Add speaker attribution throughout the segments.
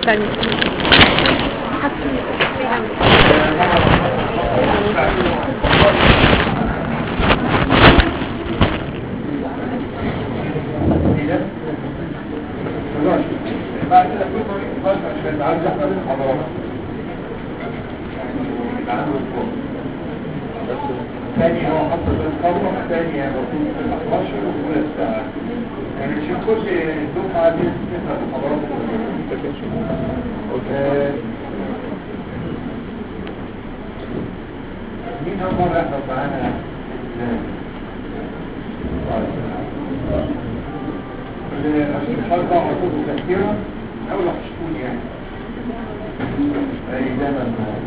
Speaker 1: الثانية
Speaker 2: بعد كده في طريق خاص عشان تعالج احنا بالحضارات ثاني هو حط بالقبر ثاني المفروض في الأحواشر وكل الساعة يعني نشوف كل الدفعة دي تسمع المحاضرات آه، مين أول مرة يحضر معانا الأشخاص بقى عطوه تذكرة أو يحشتوني يعني أي دايما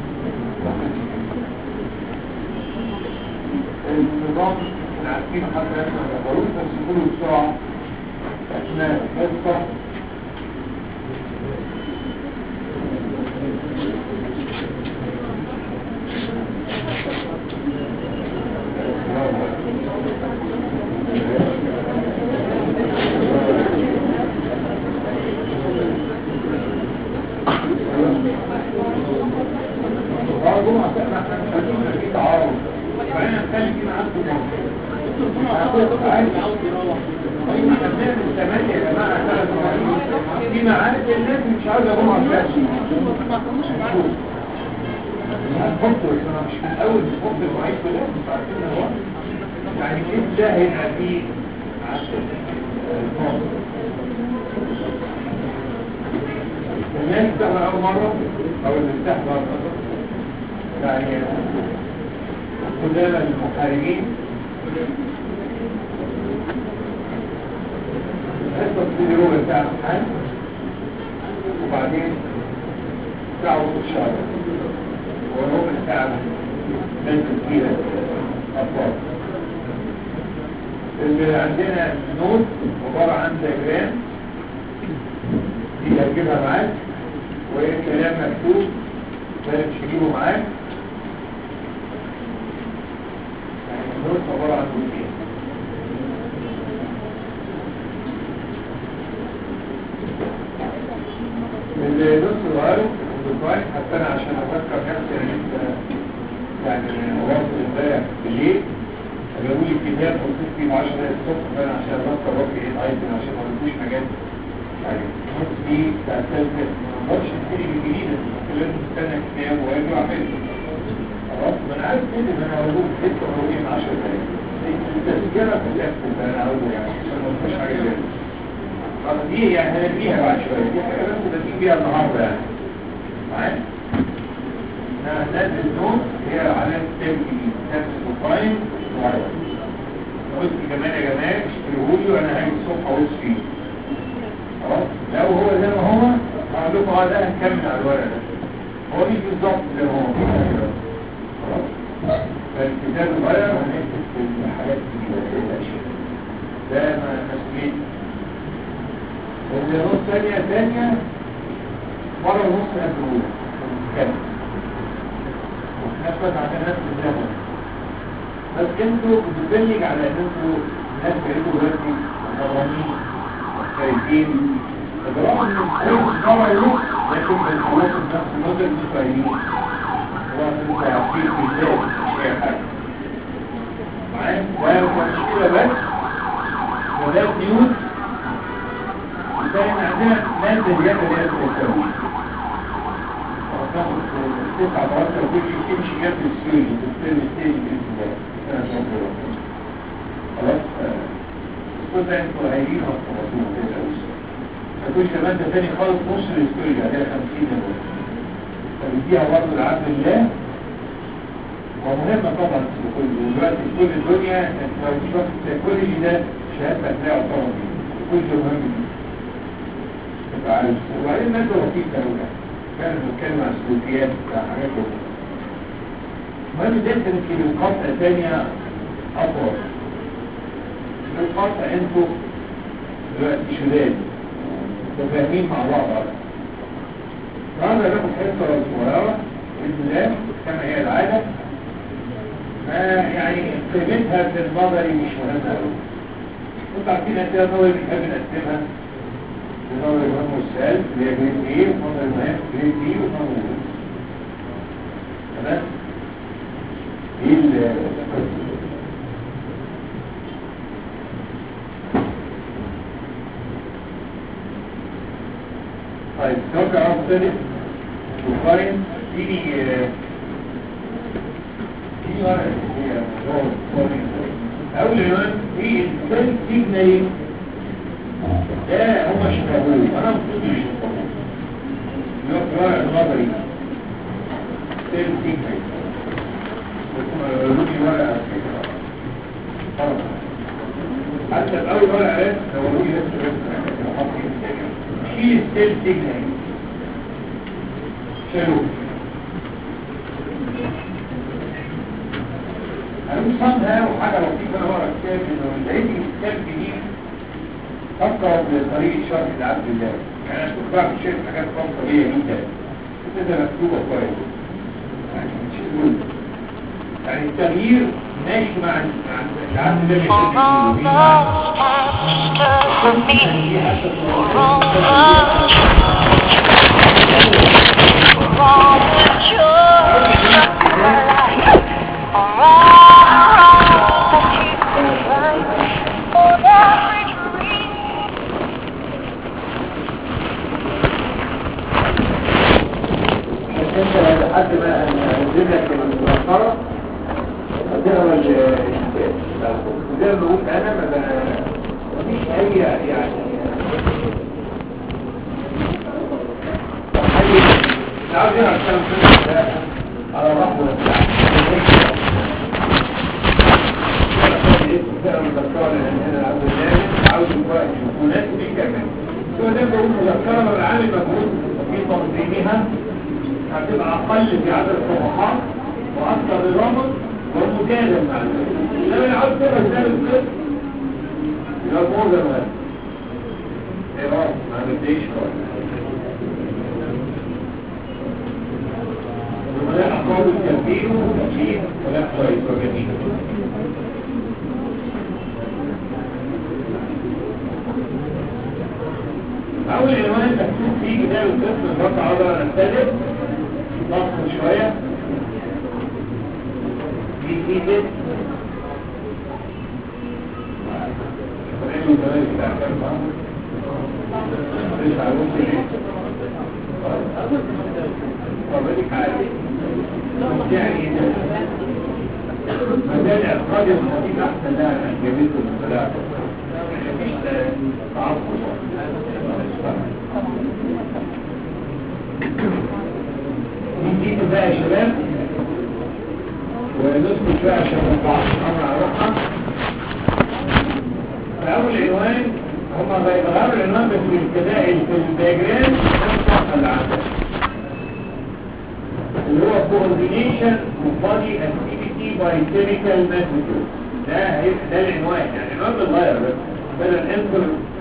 Speaker 2: النظام احنا عارفين حتى احنا نقدروش بس يقولوا بسرعة احنا قصة برضو احنا احنا في تعارض فانا اتكلم كده عنده دي معاد الناس مش عاوز اقوم على الفلاش هنحط انا مش من اول نحط المعيد كلها مش عارفين هو يعني كيف ده هيبقى فيه الناس بتحضر اول مره او اللي بتحضر يعني قدام المحاربين الحصة في ربع ساعة امتحان وبعدين ساعة ونص شهر وربع ساعة نازل فيها أطفال اللي عندنا نوت عبارة عن دياجرام دي هتجيبها معاك وكلام مكتوب ده مش هجيبه معاك النوت عبارة عن نوتين اللي نص صغيره والدكوان حتى انا عشان افكر نفسي انا لسه يعني واصل امبارح بالليل جابوا لي كتاب وصلت فيه 10 دقايق الصبح فانا عشان افكر وقت ايه ايتم عشان ما نقولش حاجات يعني النص دي بتاع الثالثة ما اقدرش اشتري بالجديدة لازم استنى كتاب واجي واعمله خلاص ما انا عارف كده ان انا هقول لسه هقول 10 دقايق التسجيلة في الاكتب انا هقوله يعني عشان ما نقولش حاجة زي خلاص دي يعني هنرميها بعد شوية دي حاجة بس بنجيب بيها النهاردة يعني معايا نازل النوم هي علامة تبكي نفس الفاين وعلى قلت كمان يا جماعة اشتريهولي وانا هاجي الصبح اقص فيه خلاص لو هو زي ما هو هقول لكم اه ده هنكمل على الورق ده هو مش بالظبط زي ما هو خلاص فالكتاب الغير هنكتب في الحاجات دي الاشياء ده مسؤوليتي النص ثانية ثانية مرة ونص قبل الأولى كامل وفي نفس الوقت عندنا نفس الزمن بس انتوا بتبلغ على ان انتوا ناس بقيتوا دلوقتي مغرمين خايفين فبرغم ان الكورس طبعا يروح لكن بالخلاص نفس المدة مش فاهمين خلاص انتوا عارفين في ازاي مش اي حاجة معايا ده مشكلة بس وده نيوز فإن عندنا ناس زيادة اللي هي التساوي تاخد تسعة درجة وكل شيء تمشي جنب السيري تستلم السيري بإذن الله أنا شايف خلاص الصوت ده انتوا قايلين هتخلصوه ما تقلقوش هتقولش مادة تاني خالص نص الستوري عليها 50 دولار فبديها برضه لعبد الله ومهمة طبعا في كل دلوقتي في كل الدنيا انت لو مش واخد سيكولوجي ده شهادة هتلاقيها طبعا كل ده مهم جدا تبقى عارف وبعدين مادة لطيفة أوي كانت بتتكلم عن السلوكيات بتاع حاجات كده المهم ده كانت في القطع ثانية أطول في القطع انتوا دلوقتي شداد متفاهمين مع بعض النهارده ناخد حصة صغيرة بإذن الله كما هي العادة ما يعني قيمتها في النظري مش مهمة أوي انتوا عارفين أسئلة نظري بنحب نقسمها نظام المهم والسؤال اللي هي جريد ايه وفضل المهم جريد بي وفضل المهم تمام ايه ال طيب توقع عرض ثالث وقارن في في ورقة هي موضوع أول عنوان في السيل سيجنالينج ده هم شبهوه انا المفروض يشوفوه اللي هو قراءة النظري سيل سيجنال بس ما قالولي ورقة على فكرة خلاص حتى في أول ورقة رسم قالولي رسم رسم حط شيل السيل سيجنال شالوه هنوصلها وحاجة لطيفة انا ورا الكتاب انه لقيت الكتاب جديد أقرب لطريقة شرح العبد الله يعني أنا كنت بعمل شيء حاجات خاصة بيا جدا كنت ده مكتوبة كويس يعني مش تقول يعني التغيير ماشي مع مع العبد الله انت لحد ما انزل لك المسطره هتقرا الكتاب زي ما بقول انا ما مفيش اي يعني عاوز يقرا الكلام ده على الرحمه والسعه عاوز يقرا الشكونات دي كمان هو ده بقول مذكره من العامل مجهود في تنظيمها هتبقى اقل في عدد الصفحات واكثر نظاما ومجادا مع ذلك انما لو عاوز تبقى رساله الصفر يبقى مور ذان وان ايه بقى ما بديش ولا اقوال التنبيه والتشييد ولا كويس وجميل اول عنوان مكتوب فيه كتاب القسم الرقع عضلة نبتدئ نصر شوية في كيدت يعني مجال اعتقادي الخطيب احسن لها من جميلته المثلاث مفيش تعصب نجيب بقى يا شباب ونسكت شوية عشان ما نطلعش الأمر على روحها فأول عنوان هما بيغيروا العنوان بس في الكدائل في الدياجرام الصفحة اللي عندك اللي هو coordination of body activity by chemical messages ده هيبقى ده العنوان يعني العنوان بيتغير بس بدل انتر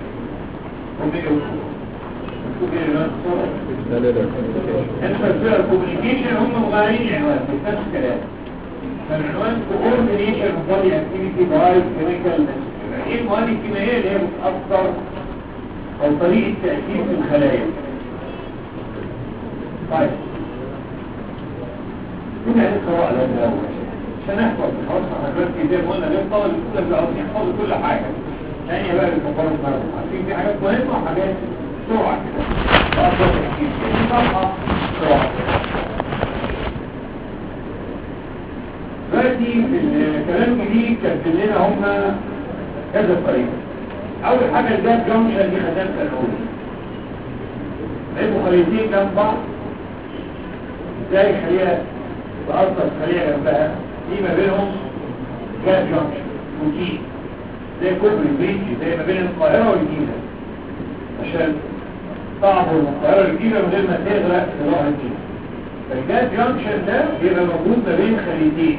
Speaker 2: الفلسفه الكوميونيكيشن هم مغيرين العنوان بس نفس الكلام فالعنوان coordination of body activity by chemical messages ايه المواد الكيميائيه اللي هي بتاثر او طريقه تاثير في الخلايا طيب مين هنقرا على الاول عشان نحفظ خلاص احنا دلوقتي زي ما قلنا غير طالب الكل بيقعد يحفظ كل حاجه ثانيه بقى الكبار النهارده عارفين في حاجات مهمه وحاجات بسرعه كده افضل تحكيم صفحه بسرعه دلوقتي في الكلام الجديد كاتبين لنا هم كذا طريقه اول حاجه الجاب جونكشن دي خدناها في الاول لقيتوا خليتين جنب بعض ازاي خليها تأثر خليها جنبها دي ما بينهم جاب جونكشن روتين زي كوبري بريدج زي ما بين القاهرة والجيزة عشان تعبر من القاهرة والجيزة من غير ما تغرق في نهر الجيزة فالجاب جونكشن ده بيبقى موجود ما بين خليتين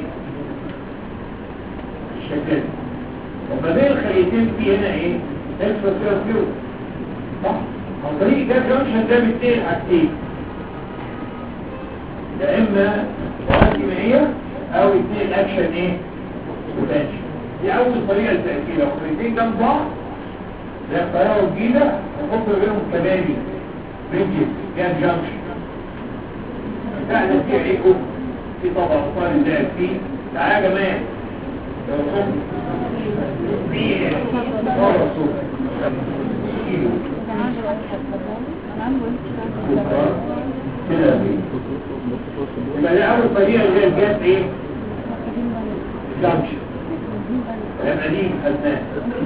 Speaker 2: بالشكل ده وما بين الخليتين في هنا ايه؟ اكسترا سيرفيو صح؟ عن طريق الجاب جونكشن ده بيتنقل حاجتين يا اما مواد كيميائيه او يتنقل اكشن ايه؟ بوتنشال دي اول طريقه للتاثير لو خليتين جنب بعض ده القاهرة والجيزة نحط بينهم كباري بريدجز جاب جانكشن بتاعنا في عيكم في طبق أطفال الزاد فيه تعالى يا جماعة لو صوت في طبق صوت كيلو كده يبقى دي أول طريقة اللي هي الجاز إيه؟ جانكشن كلام قديم خدناه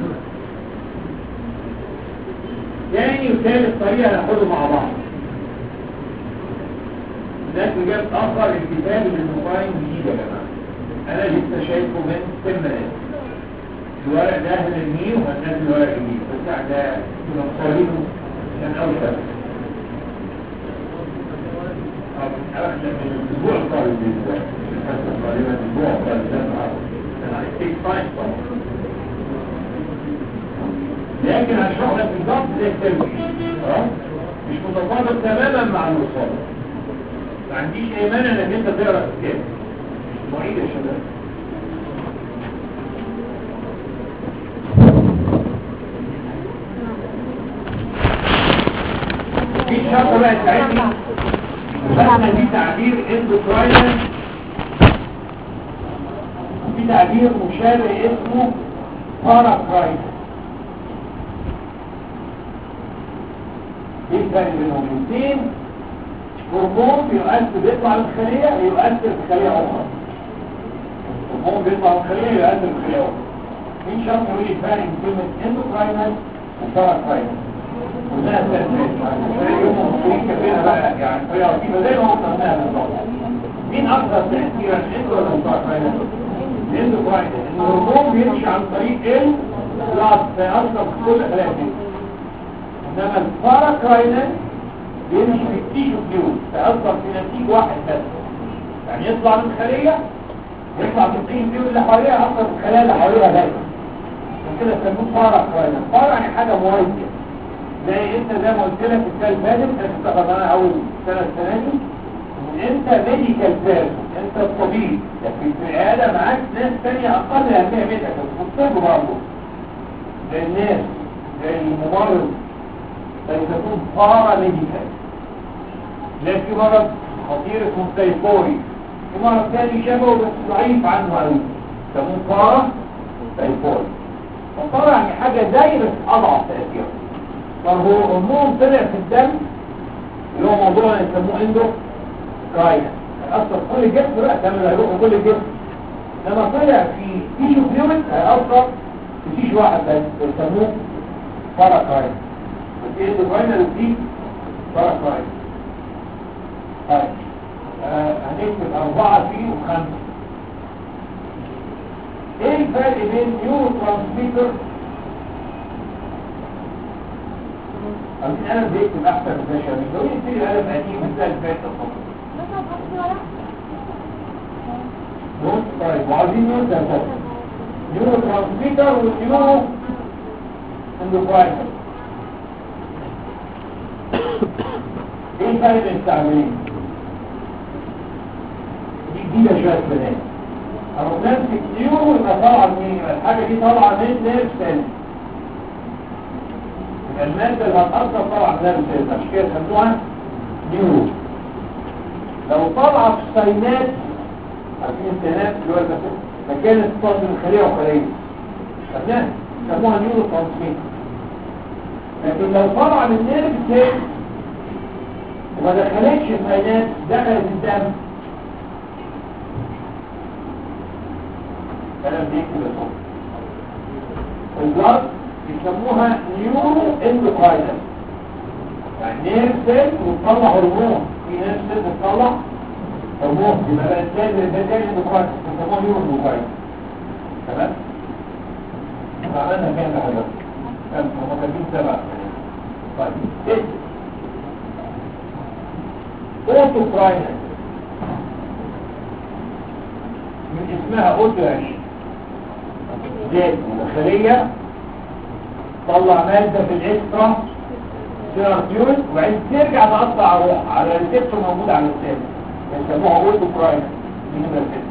Speaker 2: تاني وثالث طريقة هناخده مع بعض الناس اللي جاب أخر الكتاب للمقايم جديد يا جماعة أنا لسه شايفه من سمنات الورق ده هنرميه وهننزل الورق الجديد بس ده كنا مصورينه كان أول سنة أخشى من الأسبوع القادم بالنسبة تقريبا الأسبوع القادم ده أنا هيتيك فاين طبعا لكن هشرح لك بالظبط زي التلوين خلاص مش متطابق تماما مع الوصول ما عنديش اي مانع انك انت تقرا الكتاب معيد يا شباب في شرطه بقى تساعدني خدنا دي تعبير اندوكراينال في تعبير مشابه اسمه باراكراينال ايه الفرق بينهم الاثنين هرمون بيؤثر بيطلع من الخليه يؤثر في خليه اخرى هرمون بيطلع من الخليه يؤثر في خليه اخرى مين شرط ايه الفرق بين كلمه اندوكراينال وباراكراينال قلناها ثلاث يوم مصريين كفينا بقى يعني طريقه لطيفه زي ما قلناها بالظبط مين اكثر تاثيرا اندو ولا باراكراينال الاندوكراينال ان الهرمون بيمشي عن طريق البلاد فيأثر في كل خلايا الجسم انما الباراكراينال بيمشي في التيشو فلويد فيأثر في نسيج واحد بس يعني يطلع من خلية يطلع في التيشو فلويد اللي حواليها يأثر في الخلايا اللي حواليها دايما عشان كده سموه باراكراينال بارا يعني حاجة موازية زي انت زي ما قلت لك السنة اللي فاتت انت اشتغلنا اول سنة السنة دي انت ميديكال بيرسون انت الطبيب لكن في العيادة معاك ناس تانية اقل اهمية منك بس في الطب برضه زي الناس زي الممرض فيكون بارا ميديكال لا في مرض خطير اسمه تايفوري في مرض تاني شبهه بس ضعيف عنه قوي يسموه بارا تايفوري فبارا يعني حاجة زي بس اضعف تأثيرا فهو هرمون طلع في الدم اللي هو موضوع يسموه اندو كراينا هيأثر كل الجسم بقى الدم اللي هيروح كل الجسم لما طلع في تيشو فلويد هيأثر في تيشو واحد بس يسموه باراكراينا بس ايه الكراينا اللي فيه باراكراينا طيب آه هنكتب أربعة فيه وخمسة ايه الفرق بين نيورو ترانسميتر عايزين انا بيكتب احسن من ده شويه لو يصير قلم قديم مثل الفات نوت طيب وعايزين نوت ده فوق نيورو ترانسميتر والنيورو اندوكراينر ايه الفرق بين التعبيرين دي جديده شويه بنات انا نمسك نيورو يبقى طالعه منين الحاجه دي طالعه من نيرف سيل المادة اللي هتأثر طبعا ده بسيطة عشان كده سموها نيورو لو طلع في السينات عارفين السينات اللي هو المسافة مكان اتصال بين خلية وخلية خدناها سموها نيورو ترانسميتر لكن لو طلع من نيرف سيل وما دخلتش السينات دخلت الدم كلام بيكتب الصوت البلاد يسموها نيورو اندوكراينال يعني نير سيل وتطلع هرمون في نير سيل بتطلع هرمون يبقى بقى الثاني ده تاني اندوكراينال يسموها نيورو اندوكراينال تمام؟ عملنا كام ده حضرتك؟ كام هم كاتبين سبعة طيب ست اوتوكراينال من اسمها اوتو يعني ذات الخلية طلع مادة في الاكسترا سيرار تيوز وبعدين ترجع تقطع روح على الريسبتور موجود على السيل يسموها اولدو برايم دي نمرة ست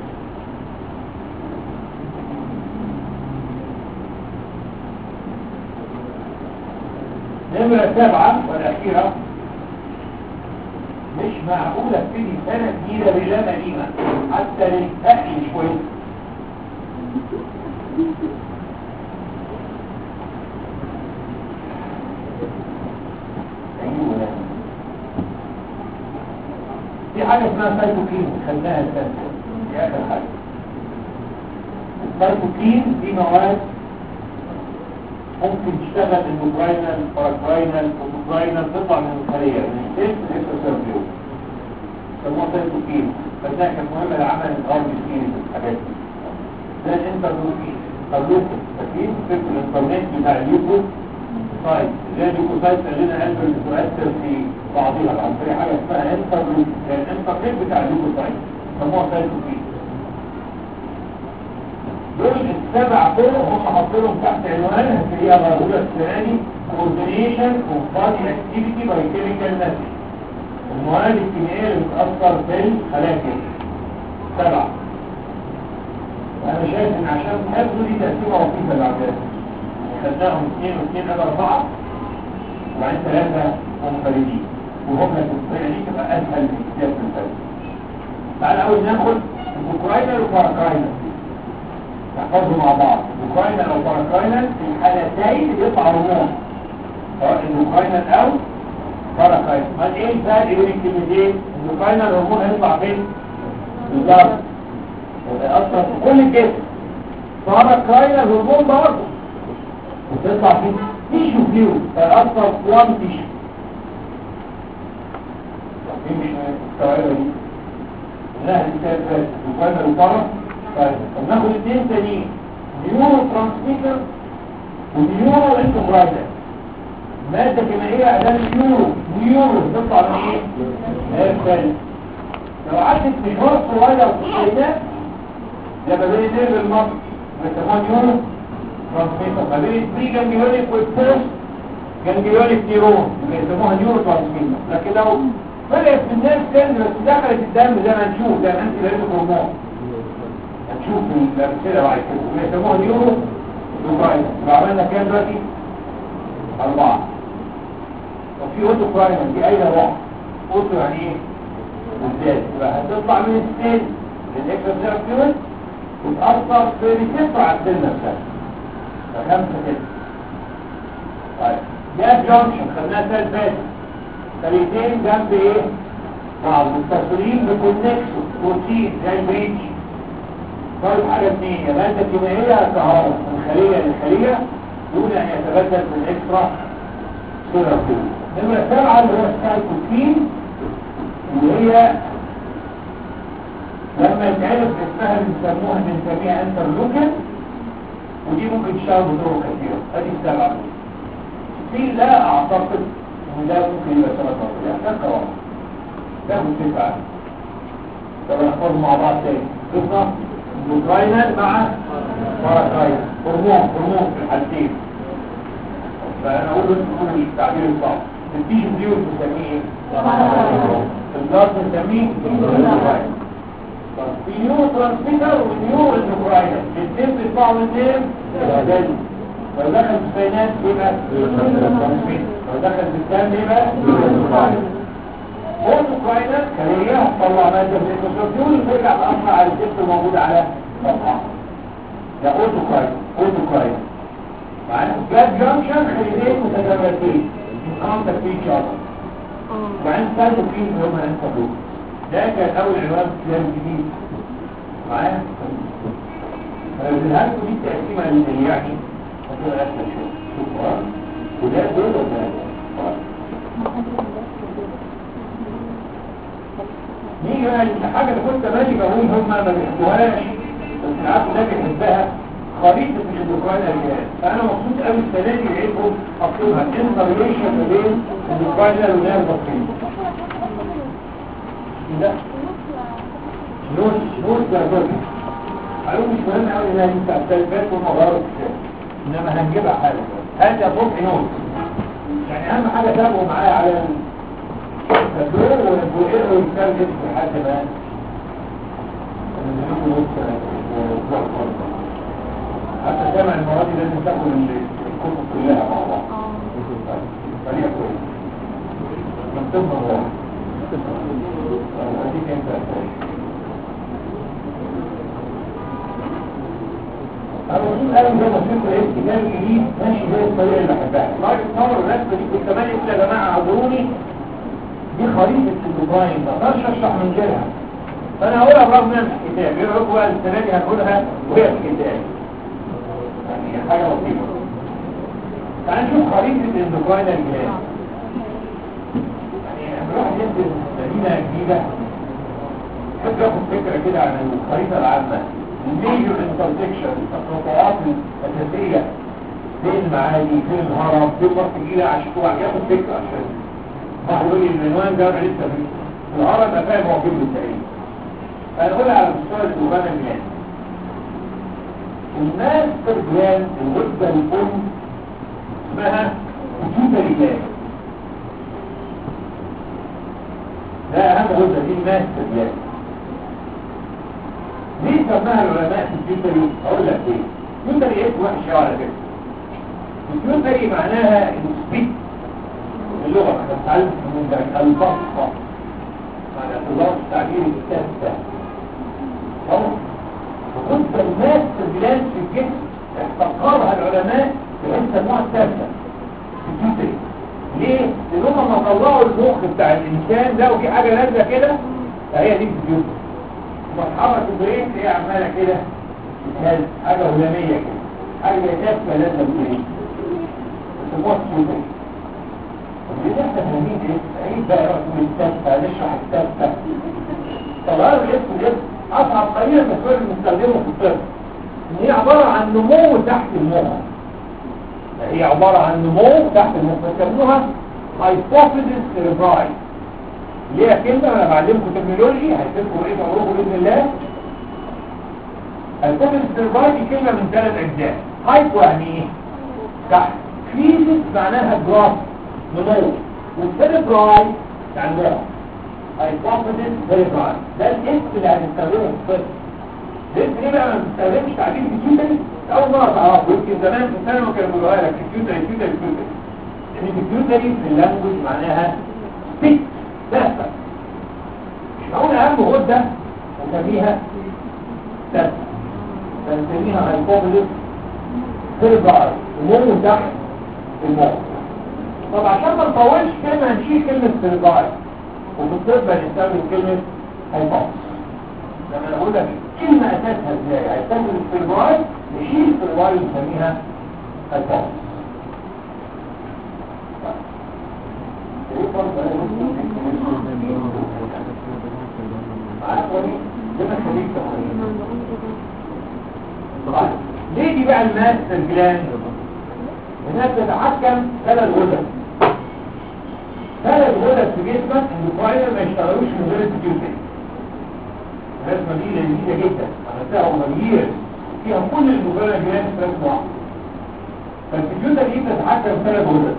Speaker 2: نمرة سبعة والأخيرة مش معقولة ابتدي سنة جديدة بلا مدينة حتى نتأهل شوية أيوة في حاجة اسمها سايتوكين خدناها السنة دي آخر حاجة السايتوكين دي مواد ممكن تشتغل اندوكراينال باراكراينال اوتوكراينال تطلع من الخلية من السيست الاكسترسيرفيو سموها سايتوكين فده كان مهم لعمل الار بي سي الحاجات دي ده الانترلوكين انترلوكين فاكرين فكر الانترنت بتاع اليوكو سايت زي اليوكوسايت اللي لنا قلب اللي تؤثر في بعضها عن طريق حاجه اسمها انترلوكين الانترنت بتاع اليوكوسايت سموها سايتوكين دول السبع طرق هم حاطين لهم تحت عنوان هتلاقيها موجوده الثاني coordination of body activity by chemical message المواد الكيميائيه اللي بتاثر في الخلايا سبعه وانا شايف ان عشان تحفظوا دي تقسيمه لطيفه بعد خدناهم اثنين واثنين ادي اربعه وبعدين ثلاثه منفردين وهم التسميه دي تبقى اسهل من كتاب الفرد تعال اول ناخد البوكراينال والباراكراينال نحفظهم مع بعض البوكراينال او باراكراينال في الحالتين بيطلع رموز سواء البوكراينال او باراكراينال ما ايه الفرق بين الكلمتين البوكراينال هرمون هيطلع فين بالظبط ويأثر في كل الجسم باراكراينال هرمون برضه وتطلع في تيشو فيو فيأثر في وان تيشو دي مش مستوعبة دي لا دي كانت بس البوكراينال وبارا طيب طب ناخد اثنين تانيين نيورو ترانسميتر ونيورو انتوجرايدر مادة كيميائية اعلان نيورو نيورو تطلع من ايه؟ هي الثاني لو عدت مشوار صغير في الكائنات لما بين النيرف المصر بيسموها نيورو ترانسميتر ما بين البري جانجليونيك والبوست جانجليونيك نيرون بيسموها نيورو ترانسميتر لكن لو بدأت في النيرف سيلز بس دخلت الدم زي ما نشوف زي ما انت لقيت هرمون هتشوف الأمثلة بعد كده بيسموها نيورو دوبراين عملنا كام دلوقتي؟ أربعة وفي أوتو برايمر دي أين واحد أوتو يعني إيه؟ بالذات يبقى هتطلع من السيل للإكسترا فيول وتأثر في ريسيبتور على السيل نفسها فخمسة كده طيب ده جانكشن خدناها ثلاث بات خليتين جنب ايه؟ بعض متصلين بكونكسو بروتين زي البريتش طيب حاجة اثنين يا مادة كيميائية كهرباء من خلية لخلية دون ان يتبدل من اكسترا سولار فيول نمرة سبعة اللي هو السايكوكين اللي هي لما يتعرف اسمها بنسموها بنسميها انترلوكن ودي ممكن تشتغل بطرق كثيرة ادي السبعة في لا اعتقد ان ده ممكن يبقى ثلاث مرات لا ده قوام تاخد تسعة طب نحفظهم مع بعض تاني شفنا البوكراينال مع باراكراينال هرمون هرمون في الحالتين فانا اقول بس تقول التعبير الصعب التيشو فيو بنسميه ايه؟ البلاس بنسميه البوكراينال في نيورو ترانسميتر ونيورو اندوكراينال الاثنين بيطلعوا من ايه؟ الاداني لو دخل في البيانات يبقى ترانسميتر لو دخل في الدم يبقى اندوكراينال اوتوكراينال خليه هتطلع ماده من الكونسرفيول وترجع تاثر على الجسم الموجود على سطحها ده اوتوكراينال اوتوكراينال معانا جاد جانكشن خليتين متجمدين كونتاكت ايتش اذر وبعدين سايتوكين اللي هم الانترلوك ده كان اول عنوان في الكتاب الجديد معايا فبالها لكم دي التقسيمه اللي يعني هتبقى اسهل شويه شوفوا ها وده دول وده دول نيجي بقى الحاجة اللي كنت ماشي بقول هم ما بيحبوهاش بس العفو ده بيحبها خريطة الاندوكراين الرجال فأنا مبسوط قوي السنة دي لقيتهم حطوها انترليشن ما بين الاندوكراين والنير بطين ده نوت نوت ده برضه قالوا مش مهم قوي انها دي بتاعت الفات والمغارب انما هنجيبها حاجة هذا فوق نوت يعني اهم حاجة تابعوا معايا على فالدور والبوئر ويترجم لحد ما حتى جمع المواد لازم تاخد الكتب كلها مع بعض تفهم واحد اديك انت الرسول قال زي ما فكرة ايه كتاب جديد ماشي زي الطريقة اللي بحبها راجل صور الرسمة دي كنت مالي يقول يا جماعة عذروني دي خريطة الديزاين ما اقدرش اشرح من غيرها فانا هقولها برغم انها في الكتاب ايه رايكم بقى السنة دي هنقولها وهي في الكتاب يعني حاجة لطيفة تعال نشوف خريطة الاندوكراين الجهاز يعني الواحد ينزل مدينة جديدة يحب ياخد فكرة كده عن الخريطة العامة الميجر انترسكشن النقطات الأساسية فين المعادي فين الهرم فين مصر الجيلة عشان هو ياخد فكرة عشان واحد يقول لي العنوان ده انا لسه فيه الهرم أنا فاهم هو فين بالتقريب فنقول على مستوى الأوبانا جلاند الماستر جلاند الغدة الأم اسمها بيتوتري جلاند ده أهم غدة دي الماستر جلاند ليه سماها العلماء في البيوتري اقول لك ايه البيوتري اسم وحش قوي على فكره البيوتري معناها السبيت اللغه احنا بنتعلم من ده البصه معنى الله تعبير الكاسه اهو وكنت الناس في البلاد في الجسم افتقرها العلماء بحيث سموها الثالثه البيوتري ليه؟ لان هم ما طلعوا المخ بتاع الانسان لقوا في حاجه نازله كده فهي دي البيوتري وتحرك البرين هي عمالة كده بتهز حاجة هلامية كده حاجة كافة لازم برين بسموها السوداء اللي احنا فاهمين ايه؟ عيد بقى رقم التافة نشرح التافة تغير الاسم الاسم اصعب طريقة المسؤول بنستخدمه في الطب ان هي عبارة عن نمو تحت المخ هي عبارة عن نمو تحت المخ بيسموها hypophysis cerebri اللي هي كلمة انا بعلمكم ترمينولوجي هيفكروا ايه تعرفوا باذن الله الكوبل سيرفاي دي كلمة من ثلاث اجزاء هايبو يعني ايه تحت فيزيس معناها جراف نمو والسيرفراي يعني نوع هايبوثيسيس سيرفراي ده الاسم اللي هنستخدمه في الطب الاسم ليه بقى ما بنستخدمش تعبير بيتيوتري اول مرة تعرفه يمكن زمان في الثانوي كانوا بيقولوها لك بيتيوتري بيتيوتري بيتيوتري يعني بيتيوتري في اللانجوج معناها سبيك ثلاثة مش هقول أهم غدة نسميها ثلاثة فنسميها هايبوبوليس سيرفاي نمو تحت المخ طب عشان ما نطولش كلمة هنشيل كلمة سيرفاي وفي الطب هنستخدم كلمة هايبوبوليس لما نقول لك كلمة أساسها ازاي هيستخدم السيرفاي نشيل السيرفاي ونسميها هايبوبوليس ليه دي بقى الماستر جلاند انها بتتحكم ثلاث غدد ثلاث غدد في جسمك الدفاعية ما يشتغلوش من غير السكيوتين الرسمة دي لذيذة جدا عملتها أمالير فيها كل الدفاعية جلاند في رسمة واحدة فالسكيوتة دي بتتحكم ثلاث غدد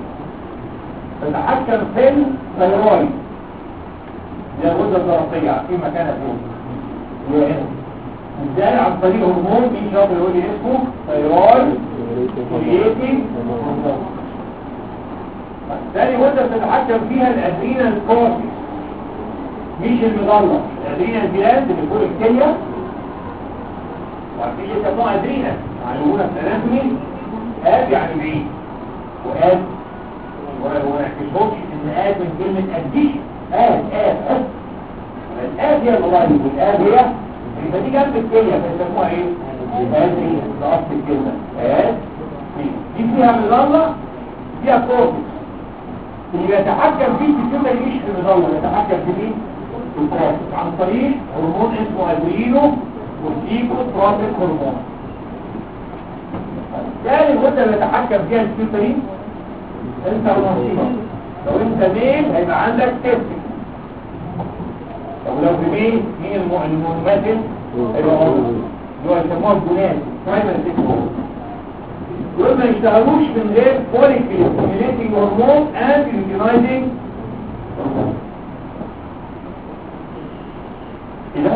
Speaker 2: تتحكم في الثيرويد دي الغدة الدرقية في مكانها فين وهنا ازاي عن طريق هرمون في شاطر يقول لي اسمه ثيرويد كرياتين هرمون تاني غدة بتتحكم فيها الادرينال كورتكس مش المظلة الادرينال جلاند اللي فوق الكلية وعارفين ليه سموها ادرينال معلومة في الاناتومي اب يعني بعيد واب وما يحكيشهمش ان آب من كلمة أديشن آب آب آب الآب هي الغالب والآب هي يبقى دي جنب الكلية فيسموها ايه؟ آب هي ده أصل الكلمة آب دي فيها مظلة فيها كورتكس اللي يتحكم فيه في الكلمة دي مش في المظلة يتحكم في مين؟ في الكورتكس عن طريق هرمون اسمه أدرينو وسيكو ترافيك هرمون ثاني الغدة اللي يتحكم فيها السيوترين انت ونصيبك لو انت ميل هيبقى عندك تسك طب لو في ميل مين المهمات هيبقى عضو اللي هو يسموها الجنان برايمري تسك دول ما يشتغلوش من غير فوليك ستيميليتنج هرمون اند يوتيلايزنج هرمون كده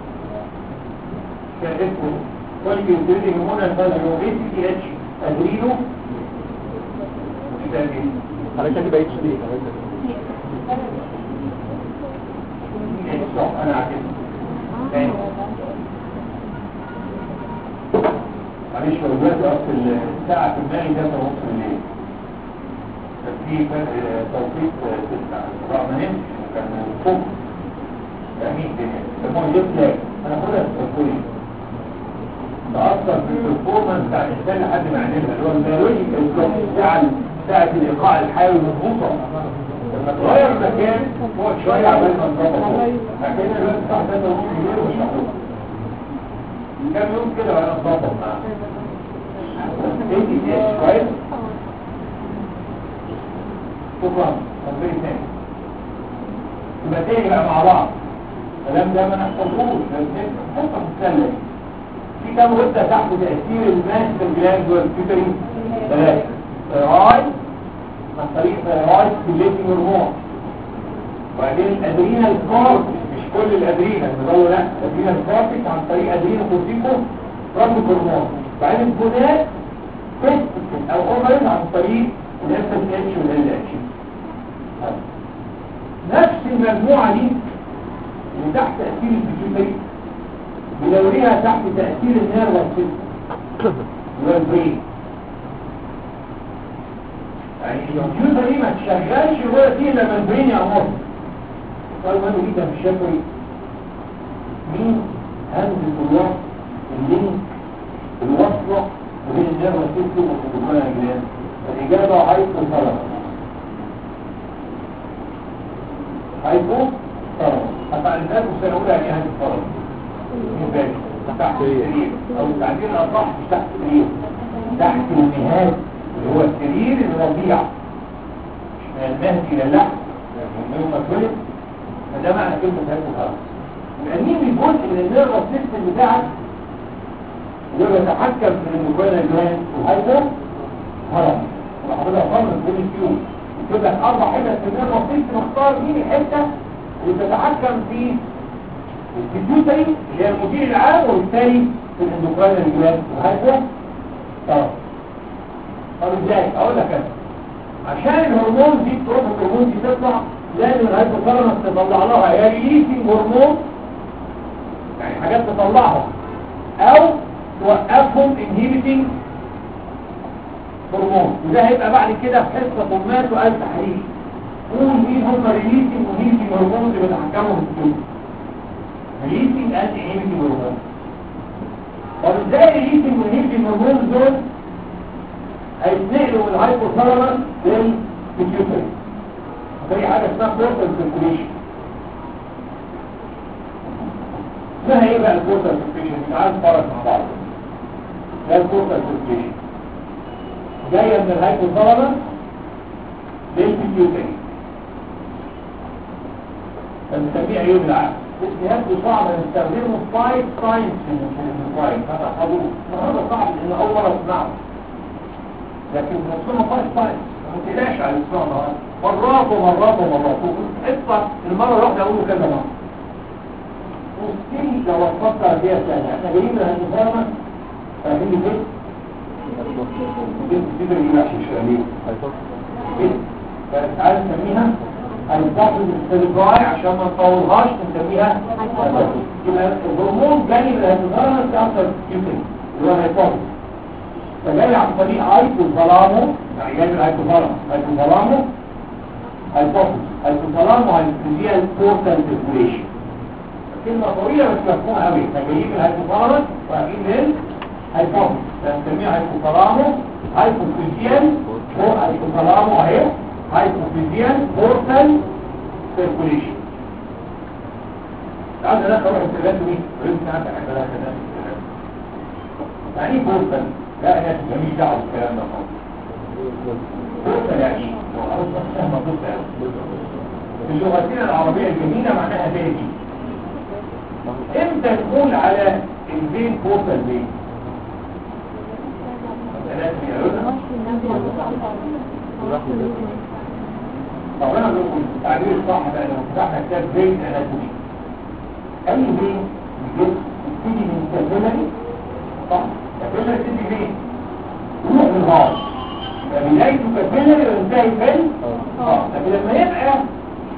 Speaker 2: كان اسمه فوليك ستيميليتنج هرمون اند يوتيلايزنج اتش ادرينو
Speaker 1: حضرتك بقيت شديد
Speaker 2: صح انا عارف تاني معلش هو دلوقتي اصل الساعة في دماغي ده نص الليل كان في فرق توقيت تسعة رغم ما نمتش كان الصبح فاهمين الدنيا المهم يطلع انا خدها في التوقيت تأثر في البرفورمانس بتاع الإنسان لحد ما يعملها اللي هو البيولوجي ساعة ساعة الإيقاع الحيوي مضبوطة لما تغير مكان فوق شوية عمال ما نظبط لكن الوقت الساعة 3 ونص بالليل مش هحط كام يوم كده وانا نظبط معاه انت ايه كويس شكرا تنظيم تاني يبقى تاني بقى مع بعض الكلام ده ما نحفظوش لازم نحطه في السله في كام غده تحت تاثير الماستر جلاند والبيتري ثلاثه ثيرايد عن طريق ثيرايد ستيميليتنج هرمون وبعدين الادرينال كورتكس مش كل الادرينال بيقولوا لا الادرينال كورتكس عن طريق ادرينال كورتيكو رمز هرمون بعدين الجونات تستكن او اوفرز عن طريق الاف اس اتش والال اتش نفس المجموعه دي اللي تحت تاثير البيتوتري بنوريها تحت تاثير النيرفس سيستم والبرين يعني الكمبيوتر دي ما تشغلش الورقه دي لما البرين يامر قال ما جدا في الشفوي مين هندس الوقت اللينك الوصلة بين النيرفس سيستم والكمبيوتر الجنان الإجابة هايبو ثلاثة هايبو ثلاثة هتعرفها في السنة الأولى يعني هايبو ثلاثة مين بالك تحت السرير أو التعبير الأصح مش تحت السرير تحت النهاية اللي هو السرير الرضيع مش من المهد إلى اللحم من يوم ما اتولد فده معنى كلمة هايبو ثلاثة يبقى مين الجزء من النيرفس سيستم بتاعك اللي هو يتحكم في المكونة الجوان وهيدا هرم وحضرتها خمس بين الكيوم يكتب لك أربع حتت في النير بسيط نختار مين الحتة اللي تتحكم في الكمبيوتري اللي هي المدير العام وبالتالي في الاندوكراين الجوان وهيدا طب طب ازاي؟ اقول لك انا عشان الهرمون دي تروح الهرمون دي تطلع لازم الهيدروكارنس تطلع لها يا ريليسنج هرمون يعني حاجات تطلعها او توقفهم inhibiting هرمون وده هيبقى بعد كده في حصه هرمونات وقال تحريك قول مين هم releasing inhibiting هرمون اللي بيتحكموا في الجسم releasing and inhibiting هرمون طب ازاي releasing inhibiting هرمون دول هيتنقلوا من الهايبوثالامس للبيتيوتري زي حاجه اسمها بورتال سيركيليشن اسمها ايه بقى البورتال سيركيليشن تعال نتفرج مع بعض ده البورتال سيركيليشن جايه من الهايبوثالامس للبيتيوتري فبنسميه عيوب العقل اسميات صعب نستخدمه فايف ساينس في الفايف هذا حضور هذا صعب لان اول مره اسمعه لكن نصنا فايف ساينس ما تقلقش على الاسماء ده مرات ومرات ومرات وكنت حصه المره الواحده اقوله كذا مره وستيل لو اتفكر فيها سهله احنا جايين من الهايبوثالامس فاهمين ليه؟ بنت كده اللي ماشي شغالين تعالى نسميها هنستخدم السيرفاي عشان ما نطولهاش نسميها يبقى الهرمون جاي من الهيبوثالامس اكتر يمكن اللي هو الهيبوثالامس فجاي عن طريق هايبوثالامو يعني جاي من الهيبوثالامس هيبوثالامو هيبوثالامو هيبوثالامو هيبوثالامو البورتال سيركيوليشن كلمة طويلة بس مفهومة قوي فجايين من الهيبوثالامس ورايحين لل هيبوثالامو فنسميها هيبوثالامو هايبوفيزيال هو هيبوثالامو اهي هايبوفيزيال بورتال سيركوليشن تعال ده اروح الثلاثة رمت عندك ثلاثة يعني ايه بورتال لا انا ماليش دعوه بالكلام ده خالص بورتال يعني ايه لو عاوز فاهمه بورتال في اللغتين العربية الجميلة معناها باجي امتى تقول على البين بورتال بين طب انا بقول التعبير الصح بقى لو فتحنا كتاب بين اناتومي اي بين بيجي بتيجي من كابيلاري صح كابيلاري تيجي بين روح للهار يبقى بدايته كابيلاري وينتهي فين اه لكن لما يبقى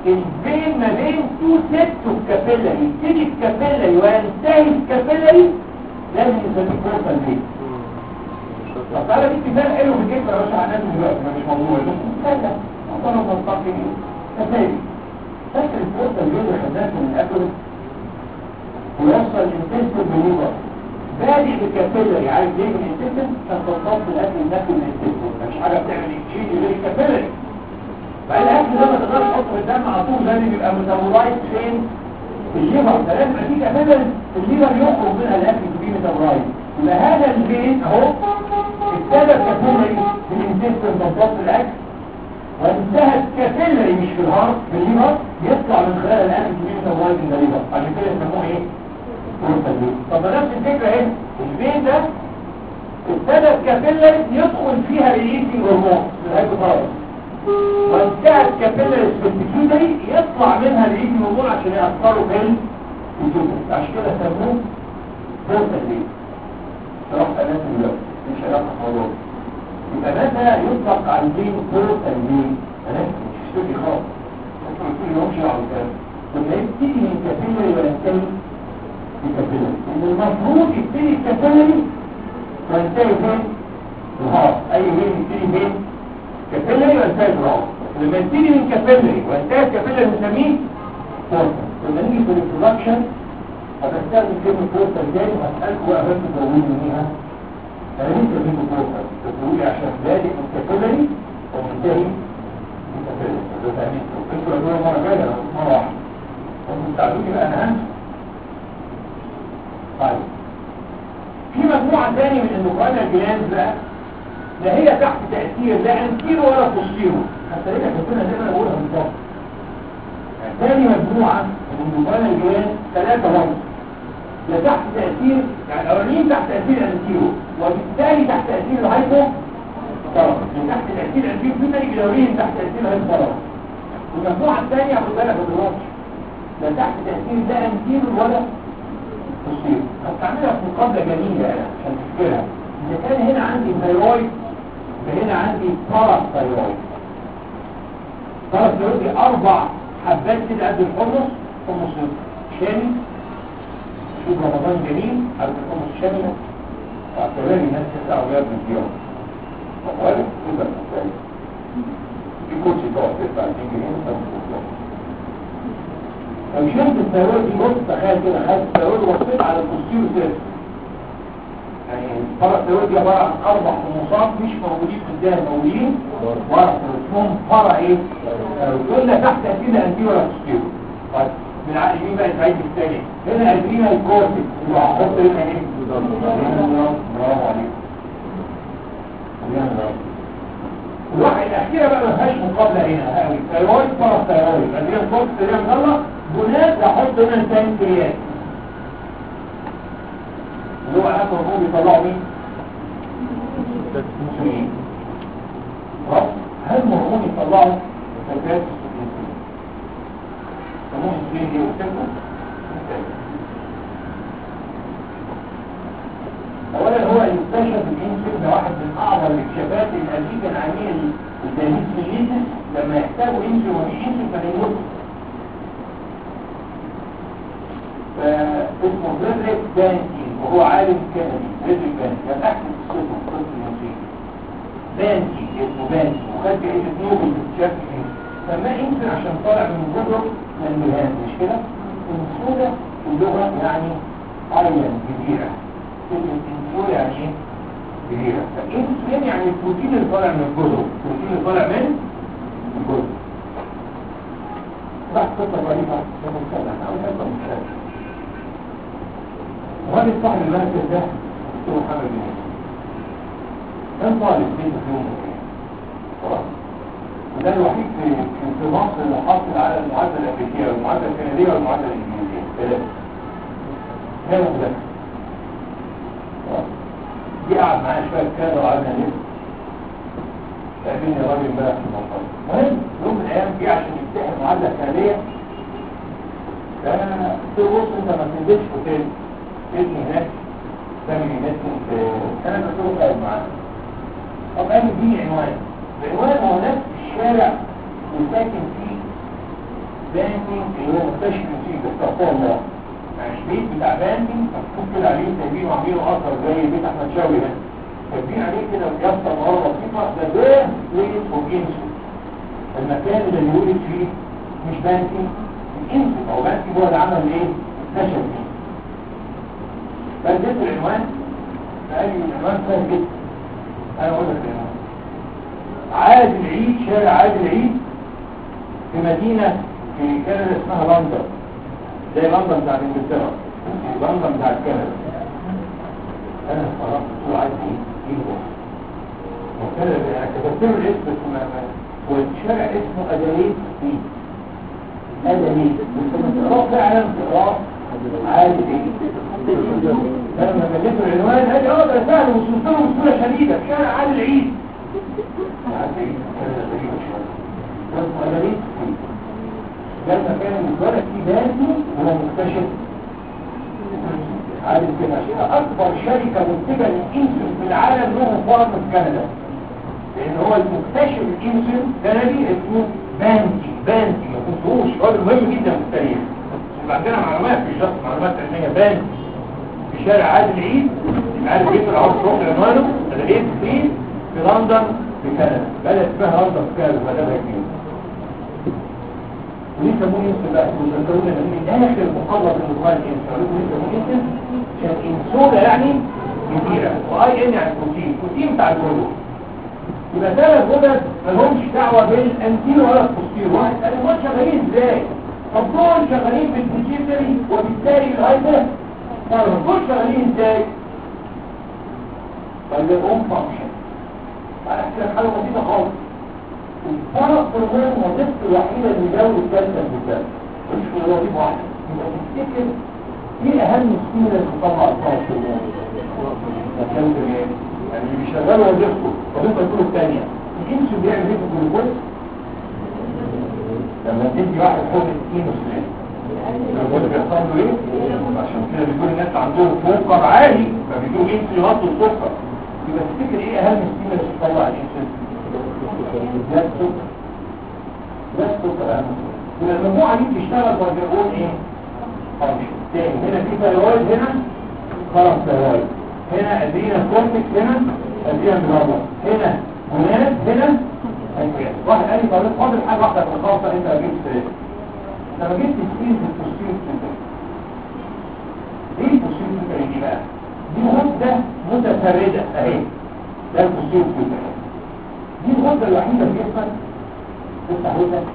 Speaker 1: الفين ما بين تو سيبتو كابيلاري يبتدي الكابيلاري وينتهي الكابيلاري لازم يسميه بورتال فين طب تعالى دي مثال حلو في الجسم يا باشا هنعمل دلوقتي ما مش موضوع لكم مثال اصلا منطقي كفايه فاكر البورتال فين اللي خدناه من الاكل ويوصل الانتستين بالليفر بادئ بالكابيلاري عارف ليه من الانتستين عشان تنضم الاكل الناكل من الانتستين مفيش حاجه بتعمل اكسشينج غير الكابيلاري بقى الاكل ده ما تقدرش تحطه في الدم على طول لازم يبقى ميتابولايت فين في الليفر ده لازم يبقى فيه كابيلاري الليفر يخرج منها الاكل في ميتابولايت يبقى هذا الفين اهو ابتدى كابيلاري في الانتستين تنضم الاكل وانتهت كابيلاري مش في الهارت في الليفر يطلع من خلال الاكل في ميتابولايت من الليفر عشان كده يسموه ايه طب نفس الفكرة اهي الفين ده ابتدى كابيلاري يدخل فيها ريليسي هرمون الهيبوثالاموس وانتهت كابيلاري سبنتيكيدري يطلع منها ريليسي هرمون عشان يأثروا في الجلد عشان كده سموه بورتال فين شرحت الناس دلوقتي مش علاقة موضوع يبقى متى يطلق على الفين بورتال فين انا مش هشتكي خالص انتوا قلتوا لي مش على الكلام لما يبتدي من كابيلاري ولا ينتهي الكابيلاري ان المفروض يبتدي الكابيلاري وينتهي فين الهارت اي وين يبتدي فين كابيلاري وينتهي الهارت لما يبتدي من كابيلاري وينتهي الكابيلاري بنسميه بورتال لما نيجي في الانترودكشن هتستخدم كلمه بورتال تاني وهسالكم بقى بس تقولوا ليها انا ليه سميته بورتال تقولوا لي عشان بادئ من كابيلاري ومنتهي من كابيلاري ده تأمينكم انتوا قالوا مره جايه مره واحده انتوا بتساعدوني بقى انا همشي طيب في مجموعة تاني من النقرانة الجلاند بقى لا هي تحت تأثير لا انتيرو ولا بوستيرو حتى هنا كنتنا زي ما انا بقولها بالظبط تاني مجموعة من النقرانة الجلاند ثلاثة رمز لا تحت تأثير يعني الأولين تحت تأثير الانتيرو وبالتالي تحت تأثير الهايبو طرف من تحت تأثير الانتيرو في تاني الأولين تحت تأثير الهايبو طرف والمجموعة الثانية خد بالك ما تغلطش لا تحت تأثير لا انتيرو ولا تصير هستعملها في مقابلة جميلة أنا عشان تفكرها إذا كان هنا عندي ثيرويد فهنا عندي باراثيرويد باراثيرويد دي أربع حبات كده قد الحمص حمص شامي شوف رمضان جميل عارف الحمص الشامي ده اعتبرني الناس تسعة أولاد من اليوم طوالي كده طوالي في كرسي تقعد تدفع 2 جنيه وتاخد لو شلت الثيرويد دي بص تخيل كده خدت الثيرويد وبصيت على البوستيرو سيرفس يعني فرق الثيرويد دي عباره عن اربع خموصات مش موجودين قدام موجودين ورا اسمهم فرع ايه؟ قلنا تحت تاثير الانتي ولا بوستيرو طيب من عقل مين بقى سعيد الثاني هنا ادرينا الكورتكس اللي هحط هنا ايه؟ برافو عليك الواحد الأخيرة بقى ما فيهاش مقابلة هنا قوي ثيرويد فرق ثيرويد ادرينا الكورتكس اللي هي هناك احط هنا البنكرياس اللي هو اهم هرمون بيطلعوا مين انسولين خلاص هل هرمون يطلعوا البنكرياس هرمون انسولين دي وكتبه اولا هو اكتشف الانسولين ده واحد من اعظم الاكتشافات الامريكا العالميه للدياليسيس لما يحتاجوا انسولين ومفيش انسولين فهيموتوا اسمه فريدريك بانكين وهو عالم كندي فريدريك بانكين كان تحت الصفر قسم الموسيقى بانكي اسمه بانكي وخد جائزة نوبل باكتشاف فيه سماه يمكن عشان طالع من جزر من الميلان مش كده؟ انسولة اللغة يعني ايلاند جزيرة كلمة انسولة يعني ايه؟ جزيرة فانسولين يعني البروتين اللي طالع من الجزر البروتين اللي طالع من الجزر راح قصة ظريفة لما نتكلم أو قصة مشاهدة وهذا صاحب المركز ده دكتور محمد بن كان طالب بيته في يوم خلاص وده الوحيد في في مصر اللي حاصل على المعادله الامريكيه والمعادله الكنديه والمعادله الانجليزيه ثلاثه كان مذاكر جه قعد معايا شويه كده وقعدنا نلف قابلني راجل امبارح في المنطقه المهم يوم من الايام جه عشان يفتح المعادله الكنديه فانا قلت له بص انت ما تنزلش اوتيل ابني هناك فاميلي ميتنج في انا كنت له قاعد معاه طب قال اديني عنوان العنوان هو نفس الشارع اللي ساكن فيه بانكينج اللي هو مكتشف فيه استغفر الله يعني البيت بتاع بانكينج مكتوب كده عليه سايبينه وعاملينه اثر زي بيت احمد شوقي ده كاتبين عليه كده بيافطه مره بسيطه ده ده بليس اوف انسو المكان اللي بيولد فيه مش بانكينج الانسو او بانكينج هو اللي عمل ايه؟ اكتشف فيه بديت العنوان فقال لي العنوان سهل جدا انا اقول لك العنوان عادل عيد شارع عادل عيد في مدينة في كندا اسمها لندن زي لندن بتاعت انجلترا لندن بتاعت كندا انا استغربت قلت له عايز ايه؟ ايه هو؟ هو كندا انا كتبت له الاسم بس ما ما- والشارع اسمه اداليد ستريت اداليد بس لما تقراه فعلا تقراه عادل عيد لما مليته العنوان قال لي اه ده سهل وصلت له بسهوله شديده في شارع عادل عيد عادل عيد كندا غريبه شويه اسمه اداليد ستريت لما كان المتولد فيه باني هو مكتشف عادل كده عشان اكبر شركه منتجه للانسولين في العالم له فارم في كندا لان هو المكتشف الانسولين كندي اسمه بانتي بانتي ما تنسوش راجل مهم جدا في التاريخ يبقى عندنا معلومات في شخص معلومات علميه بانتي في شارع عادل عيد عادل عيد العرض تروح لعنوانه اداليد ستريت في لندن في كندا بلد اسمها لندن في كندا بلدها كبير وليه سموه يوسف بقى وذكروا لنا من اخر مقرب من القرآن الانس قالوا ليه سموه يوسف عشان انسولة يعني كبيرة واي ان يعني بروتين بروتين بتاع الجلوس يبقى ثلاث غدد مالهمش دعوة بالانتيرو ولا البوستيرو واحد قال امال شغالين ازاي؟ طب دول شغالين بالبيتيتري وبالتالي الهايبر طب دول شغالين ازاي؟ طيب الام فانكشن تعالى احكي لك حاجة بسيطة خالص الفرق هرمون وظيفته الوحيدة اللي يزود الكالسيوم في الدم مش في وظيفة واحدة يبقى تفتكر ايه اهم السنة اللي بتطلع الفرق هرمون؟ الكالسيوم ايه؟ يعني اللي بيشغل وظيفته وظيفته الكل الثانية الانسولين بيعمل ايه في الجلوكوز؟ لما تدي واحد حوض انسولين الجلوكوز بيحصل له ايه؟ عشان كده بيكون الناس عندهم سكر عالي فبيدوا انسولين يغطوا السكر يبقى تفتكر ايه اهم السنة اللي بتطلع الانسولين؟ لا السكر لا السكر اهم يبقى المجموعة دي بتشتغل وبيقول ايه؟ فانكشن تاني هنا في ثيرويد هنا خلاص ثيرويد هنا ادينا كورتكس هنا ادينا بلابا هنا جناد هنا هنجاز واحد قال لي طب فاضل حاجه واحده في الخاصه انت جبت لما جبت سكين في التوستير سنتر ايه التوستير سنتر دي بقى دي غده متفرده اهي ده التوستير سنتر دي الغده الوحيده في جسمك تفتح ودنك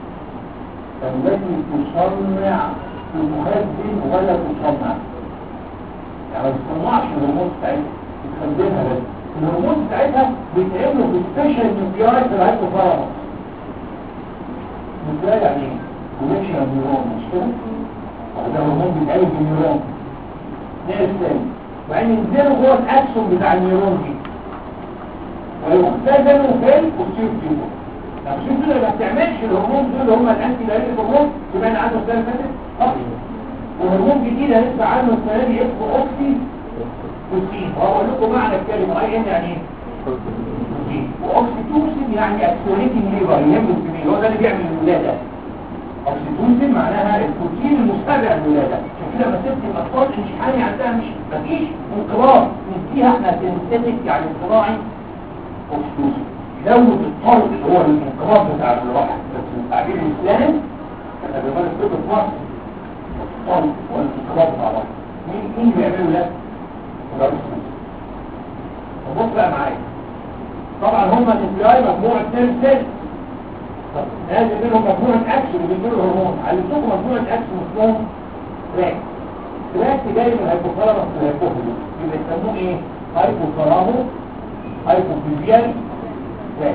Speaker 1: التي تصنع تخزن ولا تصنع يعني ما تصنعش الهرمون بتاعتها بتخزنها بس الهرمون بتاعتها بيتعملوا في سبيشال نيوكلياي في الهايبوثالاموس نيوكلياي يعني ايه؟ كونكشن نيورون مش كده؟ ده هرمون بيتعمل في النيورون نيرف تاني وبعدين ينزلوا جوه الاكسون بتاع النيورون دي ويختزنوا في البوستير تيوبر لو شوف كده ما بتعملش الهرمون دول هم الانتي دايريك هرمون يبقى انا عنده السنه اللي فاتت اه وهرمون جديد هنسمع عنه السنه دي اسمه اوكسي بروتين هقول لكم معنى الكلمه اي ان يعني ايه بروتين واوكسيتوسين يعني اكسوليتنج ليفر يهم الكبير هو ده اللي بيعمل الولاده اوكسيتوسين معناها البروتين المستدعي للولاده عشان كده لما ست الاطفال مش حامي عندها مش مفيش انقراض نديها احنا سينثيتك يعني صناعي اوكسيتوسين يزود الطرد اللي هو الانقراض بتاع الراحه بس التعبير الاسلامي احنا بنقول الطب في مصر الطرد والانقراض بتاع الراحه مين مين بيعملوا ده؟ بص بقى معايا طبعا هم النيوكلاي مجموعه نيرف سيل لازم منهم مجموعه اكشن بيديروا الهرمون علمتكم مجموعه اكشن اسمهم تراك تراك جاي من الهيبوثالاموس والهيبوثالاموس يبقى يسموه ايه؟ هايبوثالامو هايبوفيزيال تراك